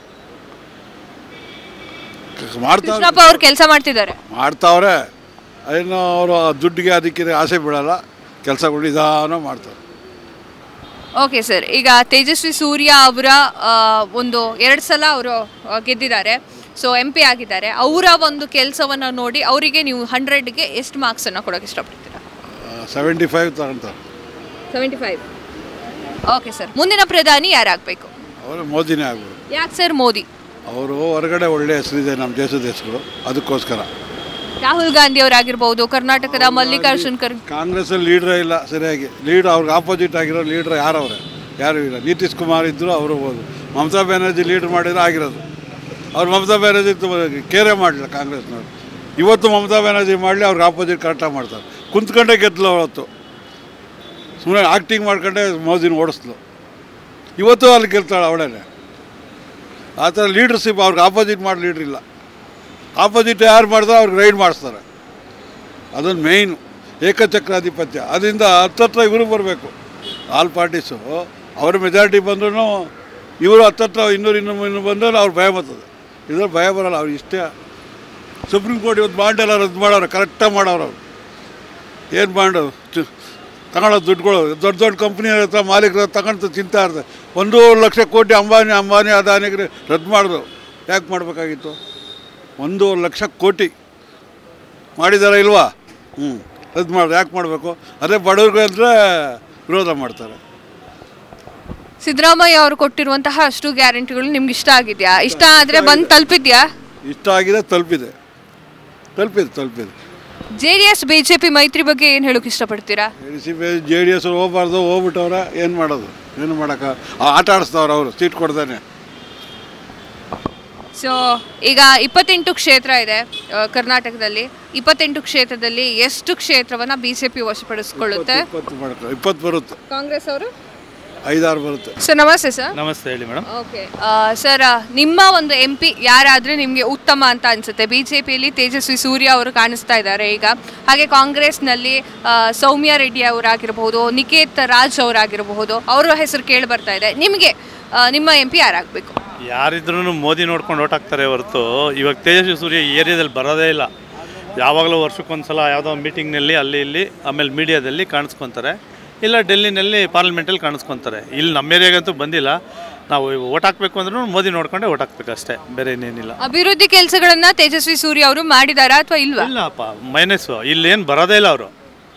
ಮಾಡ್ತಾ ಕೃಷ್ಣಪ್ಪ ಅವ್ರು ಕೆಲಸ ಮಾಡ್ತಿದ್ದಾರೆ ಮಾಡ್ತಾವ್ರೆ ಏನು ಅವರು ದುಡ್ಡಿಗೆ ಅದಕ್ಕೆ ಆಸೆ ಬೀಳಲ್ಲ ಕೆಲಸಗಳು ನಿಧಾನ ಮಾಡ್ತಾರೆ ಓಕೆ ಸರ್ ಈಗ ತೇಜಸ್ವಿ ಸೂರ್ಯ ಅವರ ಆ, ಒಂದು ಎರಡು ಸಲ ಅವರು ಗೆದ್ದಿದ್ದಾರೆ ಸೊ ಎಂ ಪಿ ಆಗಿದ್ದಾರೆ ಅವರ ಒಂದು ಕೆಲಸವನ್ನ ನೋಡಿ ಅವರಿಗೆ ನೀವು ಹಂಡ್ರೆಡ್ಗೆ ಎಷ್ಟು ಮಾರ್ಕ್ಸ್ ಅನ್ನ ಕೊಡೋಕೆ ಇಷ್ಟಪಡ್ತೀರಾ ಸೆವೆಂಟಿ ಫೈವ್ ತಗೊಂತಾರೆ ಸೆವೆಂಟಿ ಫೈವ್ ಓಕೆ ಸರ್ ಮುಂದಿನ ಪ್ರಧಾನಿ ಯಾರಾಗಬೇಕು ಅವರು ಮೋದಿನೇ ಆಗ್ಬೋದು ಯಾಕೆ ಸರ್ ಮೋದಿ ಅವರು ಹೊರಗಡೆ ಒಳ್ಳೆ ಹೆಸರಿದೆ ನಮ್ಮ ದೇಶದ ಹೆಸರು ಅದಕ್ಕೋಸ್ಕರ ರಾಹುಲ್ ಗಾಂಧಿ ಅವರಾಗಿರ್ಬೋದು ಕರ್ನಾಟಕದ ಮಲ್ಲಿಕಾರ್ಜುನ್ ಖರ್ಗೆ ಕಾಂಗ್ರೆಸ್ಸಲ್ಲಿ ಲೀಡ್ರೇ ಇಲ್ಲ ಸರಿಯಾಗಿ ಲೀಡ್ ಅವ್ರಿಗೆ ಆಪೋಸಿಟ್ ಆಗಿರೋ ಲೀಡ್ರ್ ಯಾರವ್ರೆ ಯಾರೂ ಇಲ್ಲ ನಿತೀಶ್ ಕುಮಾರ್ ಇದ್ದರು ಅವರು ಹೋದ್ರು ಮಮತಾ ಬ್ಯಾನರ್ಜಿ ಲೀಡ್ರ್ ಮಾಡಿದ್ರೆ ಆಗಿರೋದು ಅವ್ರು ಮಮತಾ ಬ್ಯಾನರ್ಜಿ ತುಂಬ ಕೇರೇ ಮಾಡಲಿಲ್ಲ ಕಾಂಗ್ರೆಸ್ನವ್ರು ಇವತ್ತು ಮಮತಾ ಬ್ಯಾನರ್ಜಿ ಮಾಡಲಿ ಅವ್ರಿಗೆ ಆಪೋಸಿಟ್ ಕರೆಕ್ಟಾಗಿ ಮಾಡ್ತಾರೆ ಕುಂತ್ಕೊಂಡೇ ಗೆದ್ದಲು ಅವತ್ತು ಸುಮ್ಮನೆ ಆ್ಯಕ್ಟಿಂಗ್ ಮಾಡ್ಕೊಂಡೆ ಮೋದಿನ ಓಡಿಸ್ಲು ಇವತ್ತು ಅಲ್ಲಿ ಗೆಲ್ತಾಳೆ ಅವಳೇನೆ ಆ ಥರ ಲೀಡರ್ಶಿಪ್ ಅವ್ರಿಗೆ ಆಪೋಸಿಟ್ ಮಾಡಿ ಲೀಡ್ರ್ ಇಲ್ಲ ಆಪೋಸಿಟ್ ಯಾರು ಮಾಡಿದ್ರೆ ಅವ್ರಿಗೆ ರೈಡ್ ಮಾಡಿಸ್ತಾರೆ ಅದೊಂದು ಮೇಯ್ನು ಏಕಚಕ್ರಾಧಿಪತ್ಯ ಅದರಿಂದ ಹತ್ತತ್ರ ಇವರು ಬರಬೇಕು ಆಲ್ ಪಾರ್ಟೀಸು ಅವ್ರ ಮೆಜಾರಿಟಿ ಬಂದ್ರೂ ಇವರು ಹತ್ತತ್ರ ಇನ್ನೂರು ಇನ್ನೂರು ಇನ್ನೂರು ಬಂದರೆ ಅವ್ರು ಭಯ ಬರ್ತದೆ ಇದ್ರಲ್ಲಿ ಭಯ ಬರಲ್ಲ ಅವ್ರು ಇಷ್ಟೇ ಸುಪ್ರೀಂ ಕೋರ್ಟ್ ಇವತ್ತು ಬಾಂಡ್ ಎಲ್ಲ ರದ್ದು ಮಾಡೋರು ಕರೆಕ್ಟಾಗಿ ಮಾಡೋರು ಅವ್ರು ಏನು ಬಾಂಡು ತಗೊಳ್ಳೋ ದುಡ್ಡುಗಳು ದೊಡ್ಡ ದೊಡ್ಡ ಕಂಪ್ನಿ ಹತ್ರ ಮಾಲೀಕರ ತಗೊಂಡು ತಿಂತಾ ಇರ್ತಾರೆ ಒಂದೂವರೆ ಲಕ್ಷ ಕೋಟಿ ಅಂಬಾನಿ ಅಂಬಾನಿ ಅದಾನಿಗೆ ರದ್ದು ಮಾಡಿದ್ರು ಯಾಕೆ ಮಾಡಬೇಕಾಗಿತ್ತು ಒಂದೂವರೆ ಲಕ್ಷ ಕೋಟಿ ಮಾಡಿದಾರ ಇಲ್ವಾ ಹ್ಞೂ ರದ್ದು ಮಾಡಿ ಯಾಕೆ ಮಾಡಬೇಕು ಅದೇ ಬಡವ್ರಿಗೆ ಅಂದರೆ ವಿರೋಧ ಮಾಡ್ತಾರೆ ಸಿದ್ದರಾಮಯ್ಯ ಅವರು ಕೊಟ್ಟಿರುವಂತಹ ಅಷ್ಟು ಗ್ಯಾರಂಟಿಗಳು ನಿಮ್ಗೆ ಇಷ್ಟ ಆಗಿದ್ಯಾ ಇಷ್ಟ ಆದ್ರೆ ಬಂದು ತಲುಪಿದ್ಯಾ ಇಷ್ಟ ಆಗಿದೆ ತಲುಪಿದೆ ತಲುಪಿದೆ ತಲುಪಿದೆ ಜೆ ಡಿ ಎಸ್ ಬಿಜೆಪಿ ಮೈತ್ರಿ ಬಗ್ಗೆ ಏನು ಹೇಳೋಕೆ ಇಷ್ಟಪಡ್ತೀರಾ C B J D S ಹೋಗ್ಬಾರ್ದು ಹೋಗ್ಬಿಟ್ಟವ್ರ ಏನು ಮಾಡೋದು ಏನು ಮಾಡೋಕೆ ಆಟ ಆಡಿಸ್ತವ್ರು ಅವರು ಸೀಟ್ ಕೊಡ್ತಾನೆ ಸೊ ಈಗ ಇಪ್ಪತ್ತೆಂಟು ಕ್ಷೇತ್ರ ಇದೆ ಆ, ಕರ್ನಾಟಕದಲ್ಲಿ ಇಪ್ಪತ್ತೆಂಟು ಕ್ಷೇತ್ರದಲ್ಲಿ ಎಷ್ಟು ಕ್ಷೇತ್ರವನ್ನ ಬಿಜೆಪಿ ವಶಪಡಿಸ್ಕೊಳ್ಳುತ್ತೆ ಇಪ್ಪತ್ತು ಮಾಡ್ತಾರೆ ಇಪ್ಪತ್ತು ಬರುತ್ತೆ ಕಾಂಗ್ರೆಸ್ ಅವರು ಐದಾರು ಬರುತ್ತೆ ಸರ್ ನಮಸ್ತೆ ಸರ್ ನಮಸ್ತೆ ಹೇಳಿ ಮೇಡಮ್ ಓಕೆ ಸರ್ ನಿಮ್ಮ ಒಂದು ಎಂ ಪಿ ಯಾರಾದ್ರೆ ನಿಮಗೆ ಉತ್ತಮ ಅಂತ ಅನ್ಸುತ್ತೆ ಬಿಜೆಪಿಯಲ್ಲಿ ತೇಜಸ್ವಿ ಸೂರ್ಯ ಅವರು ಕಾಣಿಸ್ತಾ ಇದ್ದಾರೆ ಈಗ ಹಾಗೆ ಕಾಂಗ್ರೆಸ್ನಲ್ಲಿ ಆ, ಸೌಮ್ಯ ರೆಡ್ಡಿ ಅವರಾಗಿರಬಹುದು ನಿಕೇತ್ ರಾಜ್ ಅವರಾಗಿರಬಹುದು ಅವರ ಹೆಸರು ಕೇಳಿ ಬರ್ತಾ ಇದೆ ನಿಮಗೆ ಆ, ನಿಮ್ಮ ಎಂ ಪಿ ಯಾರಾಗಬೇಕು ಯಾರಿದ್ರೂ ಮೋದಿ ನೋಡ್ಕೊಂಡು ಓಟ್ ಹಾಕ್ತಾರೆ ಹೊರತು ಇವಾಗ ತೇಜಸ್ವಿ ಸೂರ್ಯ ಈ ಏರಿಯಾದಲ್ಲಿ ಬರೋದೇ ಇಲ್ಲ ಯಾವಾಗಲೂ ವರ್ಷಕ್ಕೊಂದ್ಸಲ ಯಾವುದೋ ಮೀಟಿಂಗ್ನಲ್ಲಿ ಅಲ್ಲಿ ಇಲ್ಲಿ ಆಮೇಲೆ ಮೀಡಿಯಾದಲ್ಲಿ ಕಾಣಿಸ್ಕೊತಾರೆ ಇಲ್ಲ ಡೆಲ್ಲಿನಲ್ಲಿ ಪಾರ್ಲಿಮೆಂಟಲ್ಲಿ ಕಾಣಿಸ್ಕೊತಾರೆ ಇಲ್ಲಿ ನಮ್ಮ ಏರಿಯಾಗಂತೂ ಬಂದಿಲ್ಲ ನಾವು ಓಟ್ ಹಾಕಬೇಕು ಅಂದ್ರೂ ಮೋದಿ ನೋಡ್ಕೊಂಡೆ ಓಟ್ ಹಾಕ್ಬೇಕು ಅಷ್ಟೇ ಬೇರೆ ಇನ್ನೇನಿಲ್ಲ ಅಭಿವೃದ್ಧಿ ಕೆಲಸಗಳನ್ನ ತೇಜಸ್ವಿ ಸೂರ್ಯ ಅವರು ಮಾಡಿದಾರಾ ಅಥವಾ ಇಲ್ವಾ ಇಲ್ಲಪ್ಪ ಮೈನಸ್ಸು ಇಲ್ಲೇನು ಬರೋದೇ ಇಲ್ಲ ಅವರು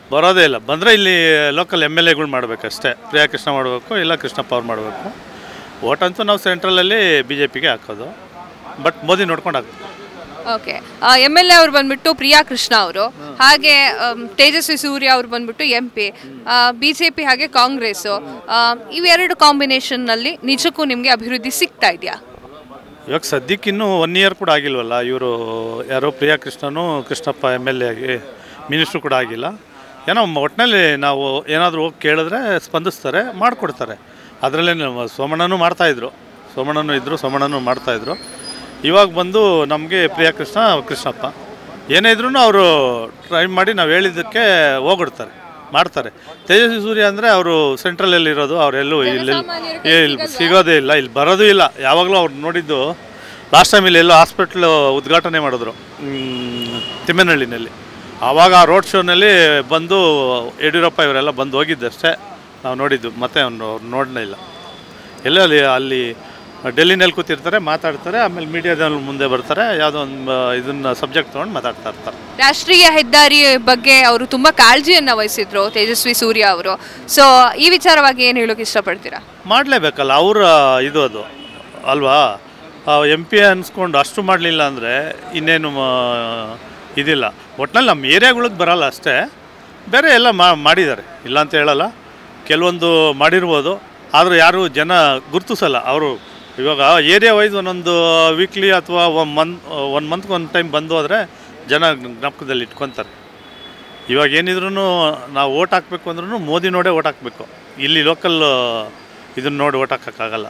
ಬರೋದೇ ಇಲ್ಲ ಬಂದರೆ ಇಲ್ಲಿ ಲೋಕಲ್ ಎಮ್ ಎಲ್ ಎಗಳು ಮಾಡಬೇಕಷ್ಟೇ ಪ್ರಿಯಾ ಕೃಷ್ಣ ಮಾಡಬೇಕು ಇಲ್ಲ ಕೃಷ್ಣಪ್ಪ ಅವ್ರು ಮಾಡಬೇಕು ಓಟಂತೂ ನಾವು ಸೆಂಟ್ರಲಲ್ಲಿ ಬಿ ಜೆ ಪಿಗೆ ಹಾಕೋದು ಬಟ್ ಮೋದಿ ನೋಡ್ಕೊಂಡು ಹಾಕ್ಬೇಕು ಓಕೆ ಎಮ್ ಎಲ್ ಎ ಅವ್ರು ಬಂದ್ಬಿಟ್ಟು ಪ್ರಿಯಾ ಕೃಷ್ಣ ಅವರು ಹಾಗೆ ಆಮ್, ತೇಜಸ್ವಿ ಸೂರ್ಯ ಅವ್ರು ಬಂದ್ಬಿಟ್ಟು M P B J P ಹಾಗೆ ಕಾಂಗ್ರೆಸ್ಸು ಇವೆರಡು ಕಾಂಬಿನೇಷನ್ನಲ್ಲಿ ನಿಜಕ್ಕೂ ನಿಮಗೆ ಅಭಿವೃದ್ಧಿ ಸಿಗ್ತಾ ಇದೆಯಾ ಇವಾಗ ಸದ್ಯಕ್ಕೆ ಇನ್ನೂ ಒನ್ ಇಯರ್ ಕೂಡ ಆಗಿಲ್ವಲ್ಲ ಇವರು ಯಾರೋ ಪ್ರಿಯಾ ಕೃಷ್ಣನು ಕೃಷ್ಣಪ್ಪ ಎಮ್ ಎಲ್ ಎ ಆಗಿ ಮಿನಿಸ್ಟ್ರು ಕೂಡ ಆಗಿಲ್ಲ ಏನೋ ಒಟ್ಟಿನಲ್ಲಿ ನಾವು ಏನಾದರೂ ಹೋಗಿ ಕೇಳಿದ್ರೆ ಸ್ಪಂದಿಸ್ತಾರೆ ಮಾಡಿಕೊಡ್ತಾರೆ ಅದರಲ್ಲೇ ಸೋಮಣ್ಣನೂ ಮಾಡ್ತಾಯಿದ್ರು ಸೋಮಣ್ಣನೂ ಇದ್ದರು ಸೋಮಣ್ಣನೂ ಮಾಡ್ತಾಯಿದ್ರು ಇವಾಗ ಬಂದು ನಮಗೆ ಪ್ರಿಯಾ ಕೃಷ್ಣ ಕೃಷ್ಣಪ್ಪ ಏನೇ ಇದ್ರೂ ಅವರು ಟ್ರೈ ಮಾಡಿ ನಾವು ಹೇಳಿದ್ದಕ್ಕೆ ಹೋಗ್ಬಿಡ್ತಾರೆ ಮಾಡ್ತಾರೆ ತೇಜಸ್ವಿ ಸೂರ್ಯ ಅಂದರೆ ಅವರು ಸೆಂಟ್ರಲಲ್ಲಿ ಇರೋದು ಅವರೆಲ್ಲೂ ಇಲ್ಲಿ ಇಲ್ಲಿ ಸಿಗೋದೇ ಇಲ್ಲ ಇಲ್ಲಿ ಬರೋದು ಇಲ್ಲ ಯಾವಾಗಲೂ ಅವ್ರು ನೋಡಿದ್ದು ಲಾಸ್ಟ್ ಟೈಮ್ ಇಲ್ಲಿ ಎಲ್ಲೋ ಹಾಸ್ಪಿಟ್ಲ್ ಉದ್ಘಾಟನೆ ಮಾಡಿದ್ರು ಮ್, ತಿಮ್ಮೇನಹಳ್ಳಿನಲ್ಲಿ ಆವಾಗ ಆ ರೋಡ್ ಶೋನಲ್ಲಿ ಬಂದು ಯಡಿಯೂರಪ್ಪ ಇವರೆಲ್ಲ ಬಂದು ಹೋಗಿದ್ದಷ್ಟೇ ನಾವು ನೋಡಿದ್ದು ಮತ್ತೆ ಅವ್ನು ಅವ್ರು ನೋಡಲೇ ಇಲ್ಲ ಎಲ್ಲ ಅಲ್ಲಿ ಅಲ್ಲಿ ಡೆಲ್ಲಿನಲ್ಲಿ ಕೂತಿರ್ತಾರೆ ಮಾತಾಡ್ತಾರೆ ಆಮೇಲೆ ಮೀಡಿಯಾದಲ್ಲಿ ಮುಂದೆ ಬರ್ತಾರೆ ಯಾವುದೋ ಒಂದು ಇದನ್ನ ಸಬ್ಜೆಕ್ಟ್ ತೊಗೊಂಡು ಮಾತಾಡ್ತಾ ಇರ್ತಾರೆ ರಾಷ್ಟ್ರೀಯ ಹೆದ್ದಾರಿ ಬಗ್ಗೆ ಅವರು ತುಂಬಾ ಕಾಳಜಿಯನ್ನ ವಹಿಸಿದ್ರು ತೇಜಸ್ವಿ ಸೂರ್ಯ ಅವರು ಸೊ ಈ ವಿಚಾರವಾಗಿ ಏನು ಹೇಳೋಕೆ ಇಷ್ಟಪಡ್ತೀರಾ ಮಾಡಲೇಬೇಕಲ್ಲ ಅವರ ಇದು ಅದು ಅಲ್ವಾ ಎಮ್ ಪಿ ಅನ್ಸ್ಕೊಂಡು ಅಷ್ಟು ಮಾಡಲಿಲ್ಲ ಅಂದರೆ ಇನ್ನೇನು ಆ, ಇದಿಲ್ಲ ಒಟ್ನಲ್ಲಿ ನಮ್ಮ ಏರಿಯಾಗಳಿಗೆ ಬರಲ್ಲ ಅಷ್ಟೇ ಬೇರೆ ಎಲ್ಲ ಮಾಡಿದ್ದಾರೆ ಇಲ್ಲ ಅಂತ ಹೇಳಲ್ಲ ಕೆಲವೊಂದು ಮಾಡಿರ್ಬೋದು ಆದರೂ ಯಾರು ಜನ ಗುರ್ತಿಸಲ್ಲ ಅವರು ಇವಾಗ ಏರಿಯಾ ವೈಸ್ ಒಂದೊಂದು ವೀಕ್ಲಿ ಅಥವಾ ಒನ್ ಮಂತ್ ಒನ್ ಮಂತ್ಗೆ ಒಂದು ಟೈಮ್ ಬಂದು ಹೋದರೆ ಜನ ಜ್ಞಾಪಕದಲ್ಲಿ ಇಟ್ಕೊತಾರೆ ಇವಾಗ ಏನಿದ್ರು ನಾವು ಓಟ್ ಹಾಕಬೇಕು ಅಂದ್ರೂ ಮೋದಿ ನೋಡೇ ಓಟ್ ಹಾಕಬೇಕು ಇಲ್ಲಿ ಲೋಕಲ್ ಇದನ್ನ ನೋಡಿ ಓಟ್ ಹಾಕೋಕ್ಕಾಗಲ್ಲ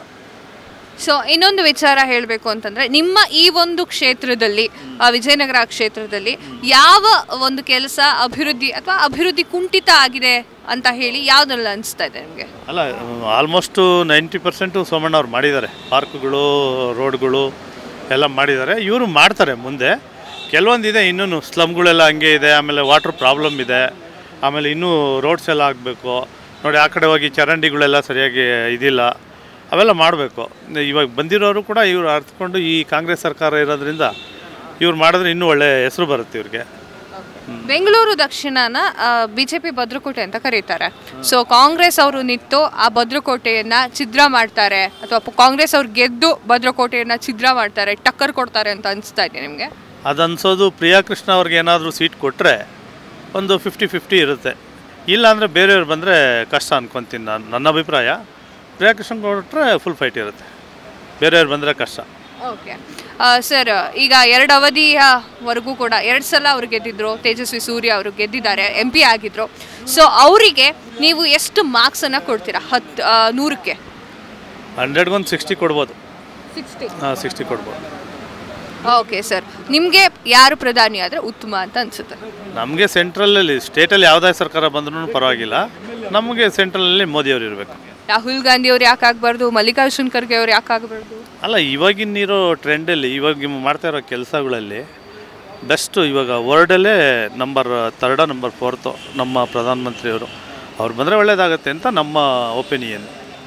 ಸೊ ಇನ್ನೊಂದು ವಿಚಾರ ಹೇಳಬೇಕು ಅಂತಂದ್ರೆ ನಿಮ್ಮ ಈ ಒಂದು ಕ್ಷೇತ್ರದಲ್ಲಿ ಆ, ವಿಜಯನಗರ ಕ್ಷೇತ್ರದಲ್ಲಿ ಯಾವ ಒಂದು ಕೆಲಸ ಅಭಿವೃದ್ಧಿ ಅಥವಾ ಅಭಿವೃದ್ಧಿ ಕುಂಠಿತ ಆಗಿದೆ ಅಂತ ಹೇಳಿ ಯಾವ್ದೆಲ್ಲ ಅನಿಸ್ತಾ ಇದೆ ನಿಮಗೆ ಅಲ್ಲ ಆಲ್ಮೋಸ್ಟು ನೈಂಟಿ ಪರ್ಸೆಂಟು ಸೋಮಣ್ಣ ಅವ್ರು ಮಾಡಿದ್ದಾರೆ ಪಾರ್ಕ್ಗಳು ರೋಡ್ಗಳು ಎಲ್ಲ ಮಾಡಿದ್ದಾರೆ ಇವರು ಮಾಡ್ತಾರೆ ಮುಂದೆ ಕೆಲವೊಂದಿದೆ ಇನ್ನೂ ಸ್ಲಮ್ಗಳೆಲ್ಲ ಹಂಗೆ ಇದೆ ಆಮೇಲೆ ವಾಟ್ರ್ ಪ್ರಾಬ್ಲಮ್ ಇದೆ ಆಮೇಲೆ ಇನ್ನೂ ರೋಡ್ಸ್ ಎಲ್ಲ ಆಗಬೇಕು ನೋಡಿ ಆ ಕಡೆ ಹೋಗಿ ಚರಂಡಿಗಳೆಲ್ಲ ಸರಿಯಾಗಿ ಇದಿಲ್ಲ ಅವೆಲ್ಲ ಮಾಡಬೇಕು ಇವಾಗ ಬಂದಿರೋರು ಕೂಡ ಇವ್ರು ಅರ್ಥಕೊಂಡು ಈ ಕಾಂಗ್ರೆಸ್ ಸರ್ಕಾರ ಇರೋದ್ರಿಂದ ಇವ್ರು ಮಾಡಿದ್ರೆ ಇನ್ನೂ ಒಳ್ಳೆ ಹೆಸರು ಬರುತ್ತೆ ಇವ್ರಿಗೆ ಬೆಂಗಳೂರು ದಕ್ಷಿಣನ ಬಿಜೆಪಿ ಭದ್ರಕೋಟೆ ಅಂತ ಕರೀತಾರೆ ಸೊ ಕಾಂಗ್ರೆಸ್ ಅವರು ನಿಂತು ಆ ಭದ್ರಕೋಟೆಯನ್ನ ಛಿದ್ರ ಮಾಡ್ತಾರೆ ಅಥವಾ ಪ- ಕಾಂಗ್ರೆಸ್ ಅವ್ರು ಗೆದ್ದು ಭದ್ರಕೋಟೆಯನ್ನ ಛಿದ್ರ ಮಾಡ್ತಾರೆ ಟಕ್ಕರ್ ಕೊಡ್ತಾರೆ ಅಂತ ಅನಿಸ್ತಾ ಇದೆ ನಿಮಗೆ ಅದು ಅನ್ಸೋದು ಪ್ರಿಯಾ ಕೃಷ್ಣ ಅವ್ರಿಗೆ ಏನಾದರೂ ಸೀಟ್ ಕೊಟ್ಟರೆ ಒಂದು ಫಿಫ್ಟಿ ಫಿಫ್ಟಿ ಇರುತ್ತೆ ಇಲ್ಲ ಅಂದರೆ ಬೇರೆಯವ್ರು ಬಂದರೆ ಕಷ್ಟ ಅನ್ಕೊತೀನಿ ನಾನು ನನ್ನ ಅಭಿಪ್ರಾಯ ಪ್ರಿಯಾ ಕೃಷ್ಣ ಕೊಟ್ಟರೆ ಫುಲ್ ಫೈಟ್ ಇರುತ್ತೆ ಬೇರೆಯವ್ರು ಬಂದರೆ ಕಷ್ಟ ಓಕೆ ಸರ್ ಈಗ ಎರಡು ಅವಧಿಯವರೆಗೂ ಕೂಡ ಎರಡು ಸಲ ಅವ್ರು ಗೆದ್ದಿದ್ರು ತೇಜಸ್ವಿ ಸೂರ್ಯ ಅವರು ಗೆದ್ದಿದ್ದಾರೆ ಎಂ ಪಿ ಆಗಿದ್ರು ಸೊ ಅವರಿಗೆ ನೀವು ಎಷ್ಟು ಮಾರ್ಕ್ಸನ್ನು ಕೊಡ್ತೀರಾ ಹತ್ತು ಆ, ನೂರಕ್ಕೆ ಹಂಡ್ರೆಡ್ಗೊಂದು ಸಿಕ್ಸ್ಟಿ ಕೊಡ್ಬೋದು ಸಿಕ್ಸ್ಟಿ ಹಾಂ ಸಿಕ್ಸ್ಟಿ ಕೊಡ್ಬೋದು ಓಕೆ ಸರ್ ನಿಮಗೆ ಯಾರು ಪ್ರಧಾನಿ ಆದರೆ ಉತ್ತಮ ಅಂತ ಅನಿಸುತ್ತೆ ನಮಗೆ ಸೆಂಟ್ರಲಲ್ಲಿ ಸ್ಟೇಟಲ್ಲಿ ಯಾವುದೇ ಸರ್ಕಾರ ಬಂದ್ರೂ ಪರವಾಗಿಲ್ಲ ನಮಗೆ ಸೆಂಟ್ರಲಲ್ಲಿ ಮೋದಿಯವರು ಇರಬೇಕು ರಾಹುಲ್ ಗಾಂಧಿ ಅವ್ರು ಯಾಕೆ ಆಗಬಾರ್ದು ಮಲ್ಲಿಕಾರ್ಜುನ್ ಖರ್ಗೆ ಅವ್ರು ಯಾಕೆ ಆಗಬಾರ್ದು ಅಲ್ಲ ಇವಾಗಿನಿರೋ ಟ್ರೆಂಡಲ್ಲಿ ಇವಾಗ ಮಾಡ್ತಾ ಇರೋ ಕೆಲಸಗಳಲ್ಲಿ ಬೆಸ್ಟು ಇವಾಗ ವರ್ಲ್ಡಲ್ಲೇ ನಂಬರ್ ತರ್ಡ ನಂಬರ್ ಫೋರ್ತು ನಮ್ಮ ಪ್ರಧಾನಮಂತ್ರಿಯವರು ಅವ್ರು ಬಂದರೆ ಒಳ್ಳೇದಾಗತ್ತೆ ಅಂತ ನಮ್ಮ ಒಪಿನಿಯನ್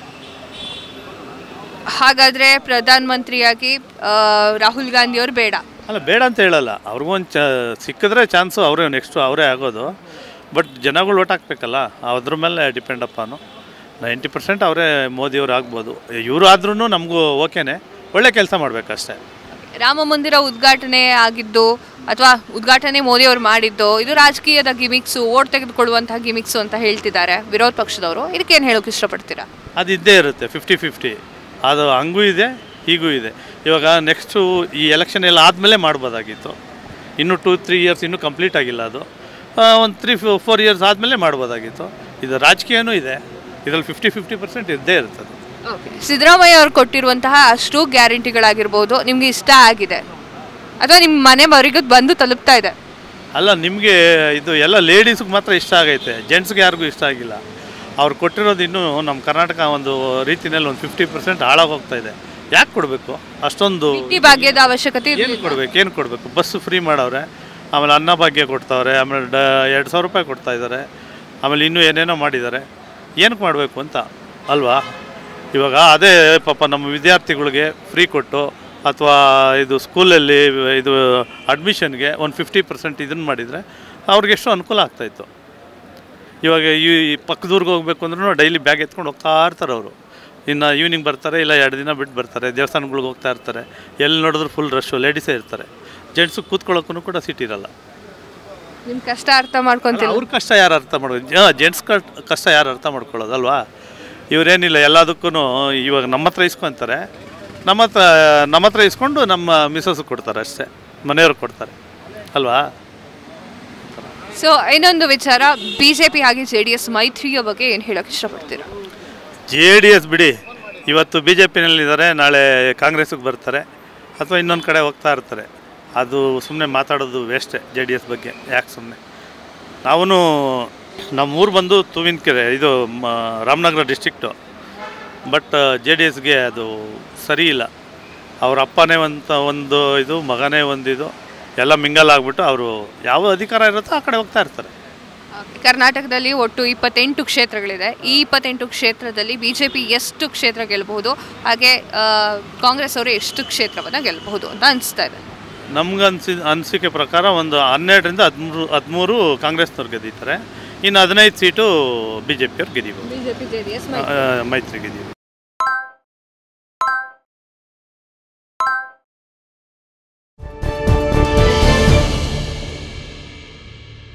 ಹಾಗಾದರೆ ಪ್ರಧಾನಮಂತ್ರಿಯಾಗಿ ಆ, ರಾಹುಲ್ ಗಾಂಧಿ ಅವ್ರು ಬೇಡ ಅಲ್ಲ ಬೇಡ ಅಂತ ಹೇಳಲ್ಲ ಅವ್ರಿಗೊಂದು ಚ ಸಿಕ್ಕಿದ್ರೆ ಚಾನ್ಸು ಅವರೇ ನೆಕ್ಸ್ಟು ಅವರೇ ಆಗೋದು ಬಟ್ ಜನಗಳು ಓಟ್ ಹಾಕ್ಬೇಕಲ್ಲ ಅದ್ರ ಮೇಲೆ ಡಿಪೆಂಡ್ ಅಪ್ಪಾನು ನೈಂಟಿ ಪರ್ಸೆಂಟ್ ಅವರೇ ಮೋದಿಯವ್ರು ಆಗ್ಬೋದು ಇವರು ಆದ್ರೂ ನಮಗೂ ಓಕೆನೆ ಒಳ್ಳೆ ಕೆಲಸ ಮಾಡಬೇಕಷ್ಟೇ ರಾಮ ಮಂದಿರ ಉದ್ಘಾಟನೆ ಆಗಿದ್ದು ಅಥವಾ ಉದ್ಘಾಟನೆ ಮೋದಿ ಅವರು ಮಾಡಿದ್ದು ಇದು ರಾಜಕೀಯದ ಗಿಮಿಕ್ಸು ಓಟ್ ತೆಗೆದುಕೊಳ್ಳುವಂತಹ ಗಿಮಿಕ್ಸು ಅಂತ ಹೇಳ್ತಿದ್ದಾರೆ ವಿರೋಧ ಪಕ್ಷದವರು ಇದಕ್ಕೇನು ಹೇಳೋಕೆ ಇಷ್ಟಪಡ್ತೀರಾ ಅದು ಇದ್ದೇ ಇರುತ್ತೆ ಫಿಫ್ಟಿ ಫಿಫ್ಟಿ ಅದು ಹಂಗೂ ಇದೆ ಹೀಗೂ ಇದೆ ಇವಾಗ ನೆಕ್ಸ್ಟು ಈ ಎಲೆಕ್ಷನ್ ಎಲ್ಲ ಆದಮೇಲೆ ಮಾಡ್ಬೋದಾಗಿತ್ತು ಇನ್ನೂ ಟೂ ತ್ರೀ ಇಯರ್ಸ್ ಇನ್ನೂ ಕಂಪ್ಲೀಟ್ ಆಗಿಲ್ಲ ಅದು ಒಂದು ತ್ರೀ ಫೋರ್ ಇಯರ್ಸ್ ಆದಮೇಲೆ ಮಾಡ್ಬೋದಾಗಿತ್ತು ಇದು ರಾಜಕೀಯನೂ ಇದೆ ಇದರಲ್ಲಿ ಫಿಫ್ಟಿ ಫಿಫ್ಟಿ ಪರ್ಸೆಂಟ್ ಇದ್ದೇ ಇರ್ತದೆ ಸಿದ್ದರಾಮಯ್ಯ ಅವರು ಕೊಟ್ಟಿರುವಂತಹ ಅಷ್ಟು ಗ್ಯಾರಂಟಿಗಳಾಗಿರ್ಬೋದು ನಿಮ್ಗೆ ಇಷ್ಟ ಆಗಿದೆ ಅಥವಾ ನಿಮ್ಮ ಮನೆ ಮರಿಗೂ ಬಂದು ತಲುಪ್ತಾ ಇದೆ ಅಲ್ಲ ನಿಮಗೆ ಇದು ಎಲ್ಲ ಲೇಡೀಸ್ಗೆ ಮಾತ್ರ ಇಷ್ಟ ಆಗೈತೆ ಜೆಂಟ್ಸ್ಗೆ ಯಾರಿಗೂ ಇಷ್ಟ ಆಗಿಲ್ಲ ಅವ್ರು ಕೊಟ್ಟಿರೋದು ಇನ್ನೂ ನಮ್ಮ ಕರ್ನಾಟಕ ಒಂದು ರೀತಿಯಲ್ಲಿ ಒಂದು ಫಿಫ್ಟಿ ಪರ್ಸೆಂಟ್ ಹಾಳಾಗೋಗ್ತಾ ಇದೆ ಯಾಕೆ ಕೊಡಬೇಕು ಅಷ್ಟೊಂದು ಈ ಭಾಗ್ಯದ ಅವಶ್ಯಕತೆ ಏನು ಇರ್ಲಿಲ್ಲ. ಕೊಡ್ಬೇಕು ಏನು ಕೊಡಬೇಕು ಬಸ್ಸು ಫ್ರೀ ಮಾಡವ್ರೆ ಆಮೇಲೆ ಅನ್ನ ಭಾಗ್ಯ ಕೊಡ್ತಾವ್ರೆ ಆಮೇಲೆ ಡ ಎರಡು ಸಾವಿರ ರೂಪಾಯಿ ಕೊಡ್ತಾ ಇದ್ದಾರೆ ಆಮೇಲೆ ಇನ್ನೂ ಏನೇನೋ ಮಾಡಿದ್ದಾರೆ ಏನಕ್ಕೆ ಮಾಡಬೇಕು ಅಂತ ಅಲ್ವಾ ಇವಾಗ ಅದೇ ಪಾಪ ನಮ್ಮ ವಿದ್ಯಾರ್ಥಿಗಳಿಗೆ ಫ್ರೀ ಕೊಟ್ಟು ಅಥವಾ ಇದು ಸ್ಕೂಲಲ್ಲಿ ಇದು ಅಡ್ಮಿಷನ್ಗೆ ಒಂದು ಫಿಫ್ಟಿ ಪರ್ಸೆಂಟ್ ಇದನ್ನು ಮಾಡಿದರೆ ಅವ್ರಿಗೆ ಎಷ್ಟು ಅನುಕೂಲ ಆಗ್ತಾಯಿತ್ತು ಇವಾಗ ಈ ಈ ಪಕ್ಕದೂರ್ಗೆ ಹೋಗ್ಬೇಕು ಅಂದ್ರೂ ಡೈಲಿ ಬ್ಯಾಗ್ ಎತ್ಕೊಂಡು ಹೋಗ್ತಾ ಇರ್ತಾರೆ ಅವರು ಇನ್ನು ಈವ್ನಿಂಗ್ ಬರ್ತಾರೆ ಇಲ್ಲ ಎರಡು ದಿನ ಬಿಟ್ಟು ಬರ್ತಾರೆ ದೇವಸ್ಥಾನಗಳಿಗೆ ಹೋಗ್ತಾ ಇರ್ತಾರೆ ಎಲ್ಲಿ ನೋಡಿದ್ರು ಫುಲ್ ರಶ್ಶು ಲೇಡೀಸೇ ಇರ್ತಾರೆ ಜೆಂಟ್ಸು ಕೂತ್ಕೊಳ್ಳೋಕ್ಕೂ ಕೂಡ ಸೀಟ್ ಇರಲ್ಲ ನಿಮ್ ಕಷ್ಟ ಅರ್ಥ ಮಾಡ್ಕೊಂತಿಲ್ಲ ಅವ್ರ ಕಷ್ಟ ಯಾರು ಅರ್ಥ ಮಾಡೋದು ಜೆಂಟ್ಸ್ ಕಷ್ಟ ಯಾರು ಅರ್ಥ ಮಾಡ್ಕೊಳ್ಳೋದಲ್ವಾ ಇವರೇನಿಲ್ಲ ಎಲ್ಲದಕ್ಕೂ ಇವಾಗ ನಮ್ಮ ಹತ್ರ ಇಸ್ಕೊಂತಾರೆ ನಮ್ಮ ಹತ್ರ ನಮ್ಮ ಹತ್ರ ಇಸ್ಕೊಂಡು ನಮ್ಮ ಮಿಸಸ್ ಕೊಡ್ತಾರೆ ಅಷ್ಟೇ ಮನೆಯವ್ರಿಗೆ ಕೊಡ್ತಾರೆ ಅಲ್ವಾ ಸೊ ಇನ್ನೊಂದು ವಿಚಾರ ಬಿಜೆಪಿ ಹಾಗೆ ಜೆ ಡಿ ಎಸ್ ಮೈತ್ರಿಯ ಬಗ್ಗೆ ಏನು ಹೇಳಕ್ ಇಷ್ಟಪಡ್ತೀರಾ ಜೆ ಡಿ ಎಸ್ ಬಿಡಿ ಇವತ್ತು ಬಿ ಜೆ ಪಿನಲ್ಲಿದ್ದಾರೆ ನಾಳೆ ಕಾಂಗ್ರೆಸ್ಸಿಗೆ ಬರ್ತಾರೆ ಅಥವಾ ಇನ್ನೊಂದು ಕಡೆ ಹೋಗ್ತಾ ಇರ್ತಾರೆ ಅದು ಸುಮ್ಮನೆ ಮಾತಾಡೋದು ವೇಸ್ಟೇ ಜೆ ಡಿ ಎಸ್ ಬಗ್ಗೆ ಯಾಕೆ ಸುಮ್ಮನೆ ನಾವು ನಮ್ಮ ಊರು ಬಂದು ತುವಿನಕೆರೆ ಇದು ಮ Ramanagara district but J D ಎಸ್ಗೆ ಅದು ಸರಿ ಇಲ್ಲ ಅವ್ರ ಅಪ್ಪನೇ ಒಂದು ಒಂದು ಇದು ಮಗನೇ ಒಂದು ಇದು ಎಲ್ಲ ಮಿಂಗಲ್ ಆಗಿಬಿಟ್ಟು ಅವರು ಯಾವ ಅಧಿಕಾರ ಇರುತ್ತೋ ಆ ಕಡೆ ಹೋಗ್ತಾ ಇರ್ತಾರೆ ಕರ್ನಾಟಕದಲ್ಲಿ ಒಟ್ಟು ಇಪ್ಪತ್ತೆಂಟು ಕ್ಷೇತ್ರಗಳಿದೆ ಈ ಇಪ್ಪತ್ತೆಂಟು ಕ್ಷೇತ್ರದಲ್ಲಿ ಬಿಜೆಪಿ ಎಷ್ಟು ಕ್ಷೇತ್ರ ಗೆಲ್ಲಬಹುದು ಹಾಗೆ ಆ, ಕಾಂಗ್ರೆಸ್ ಅವರು ಎಷ್ಟು ಕ್ಷೇತ್ರವನ್ನ ಗೆಲ್ಲಬಹುದು ಅಂತ ಅನಿಸ್ತಾ ಇದೆ ನಮ್ಗೆ ಅನ್ಸಿ ಅನಿಸಿಕೆ ಪ್ರಕಾರ ಒಂದು ಹನ್ನೆರಡರಿಂದ ಹದಿಮೂರು ಹದಿಮೂರು ಕಾಂಗ್ರೆಸ್ನವ್ರು ಗೆದ್ದೀತಾರೆ ಇನ್ನು ಹದಿನೈದು ಸೀಟು ಬಿ ಜೆ ಪಿಯವ್ರು ಗೆದ್ದೀವಿ ಬಿಜೆಪಿ ಜೆಡಿಎಸ್ ಮೈತ್ರಿ ಗೆದ್ದೀವಿ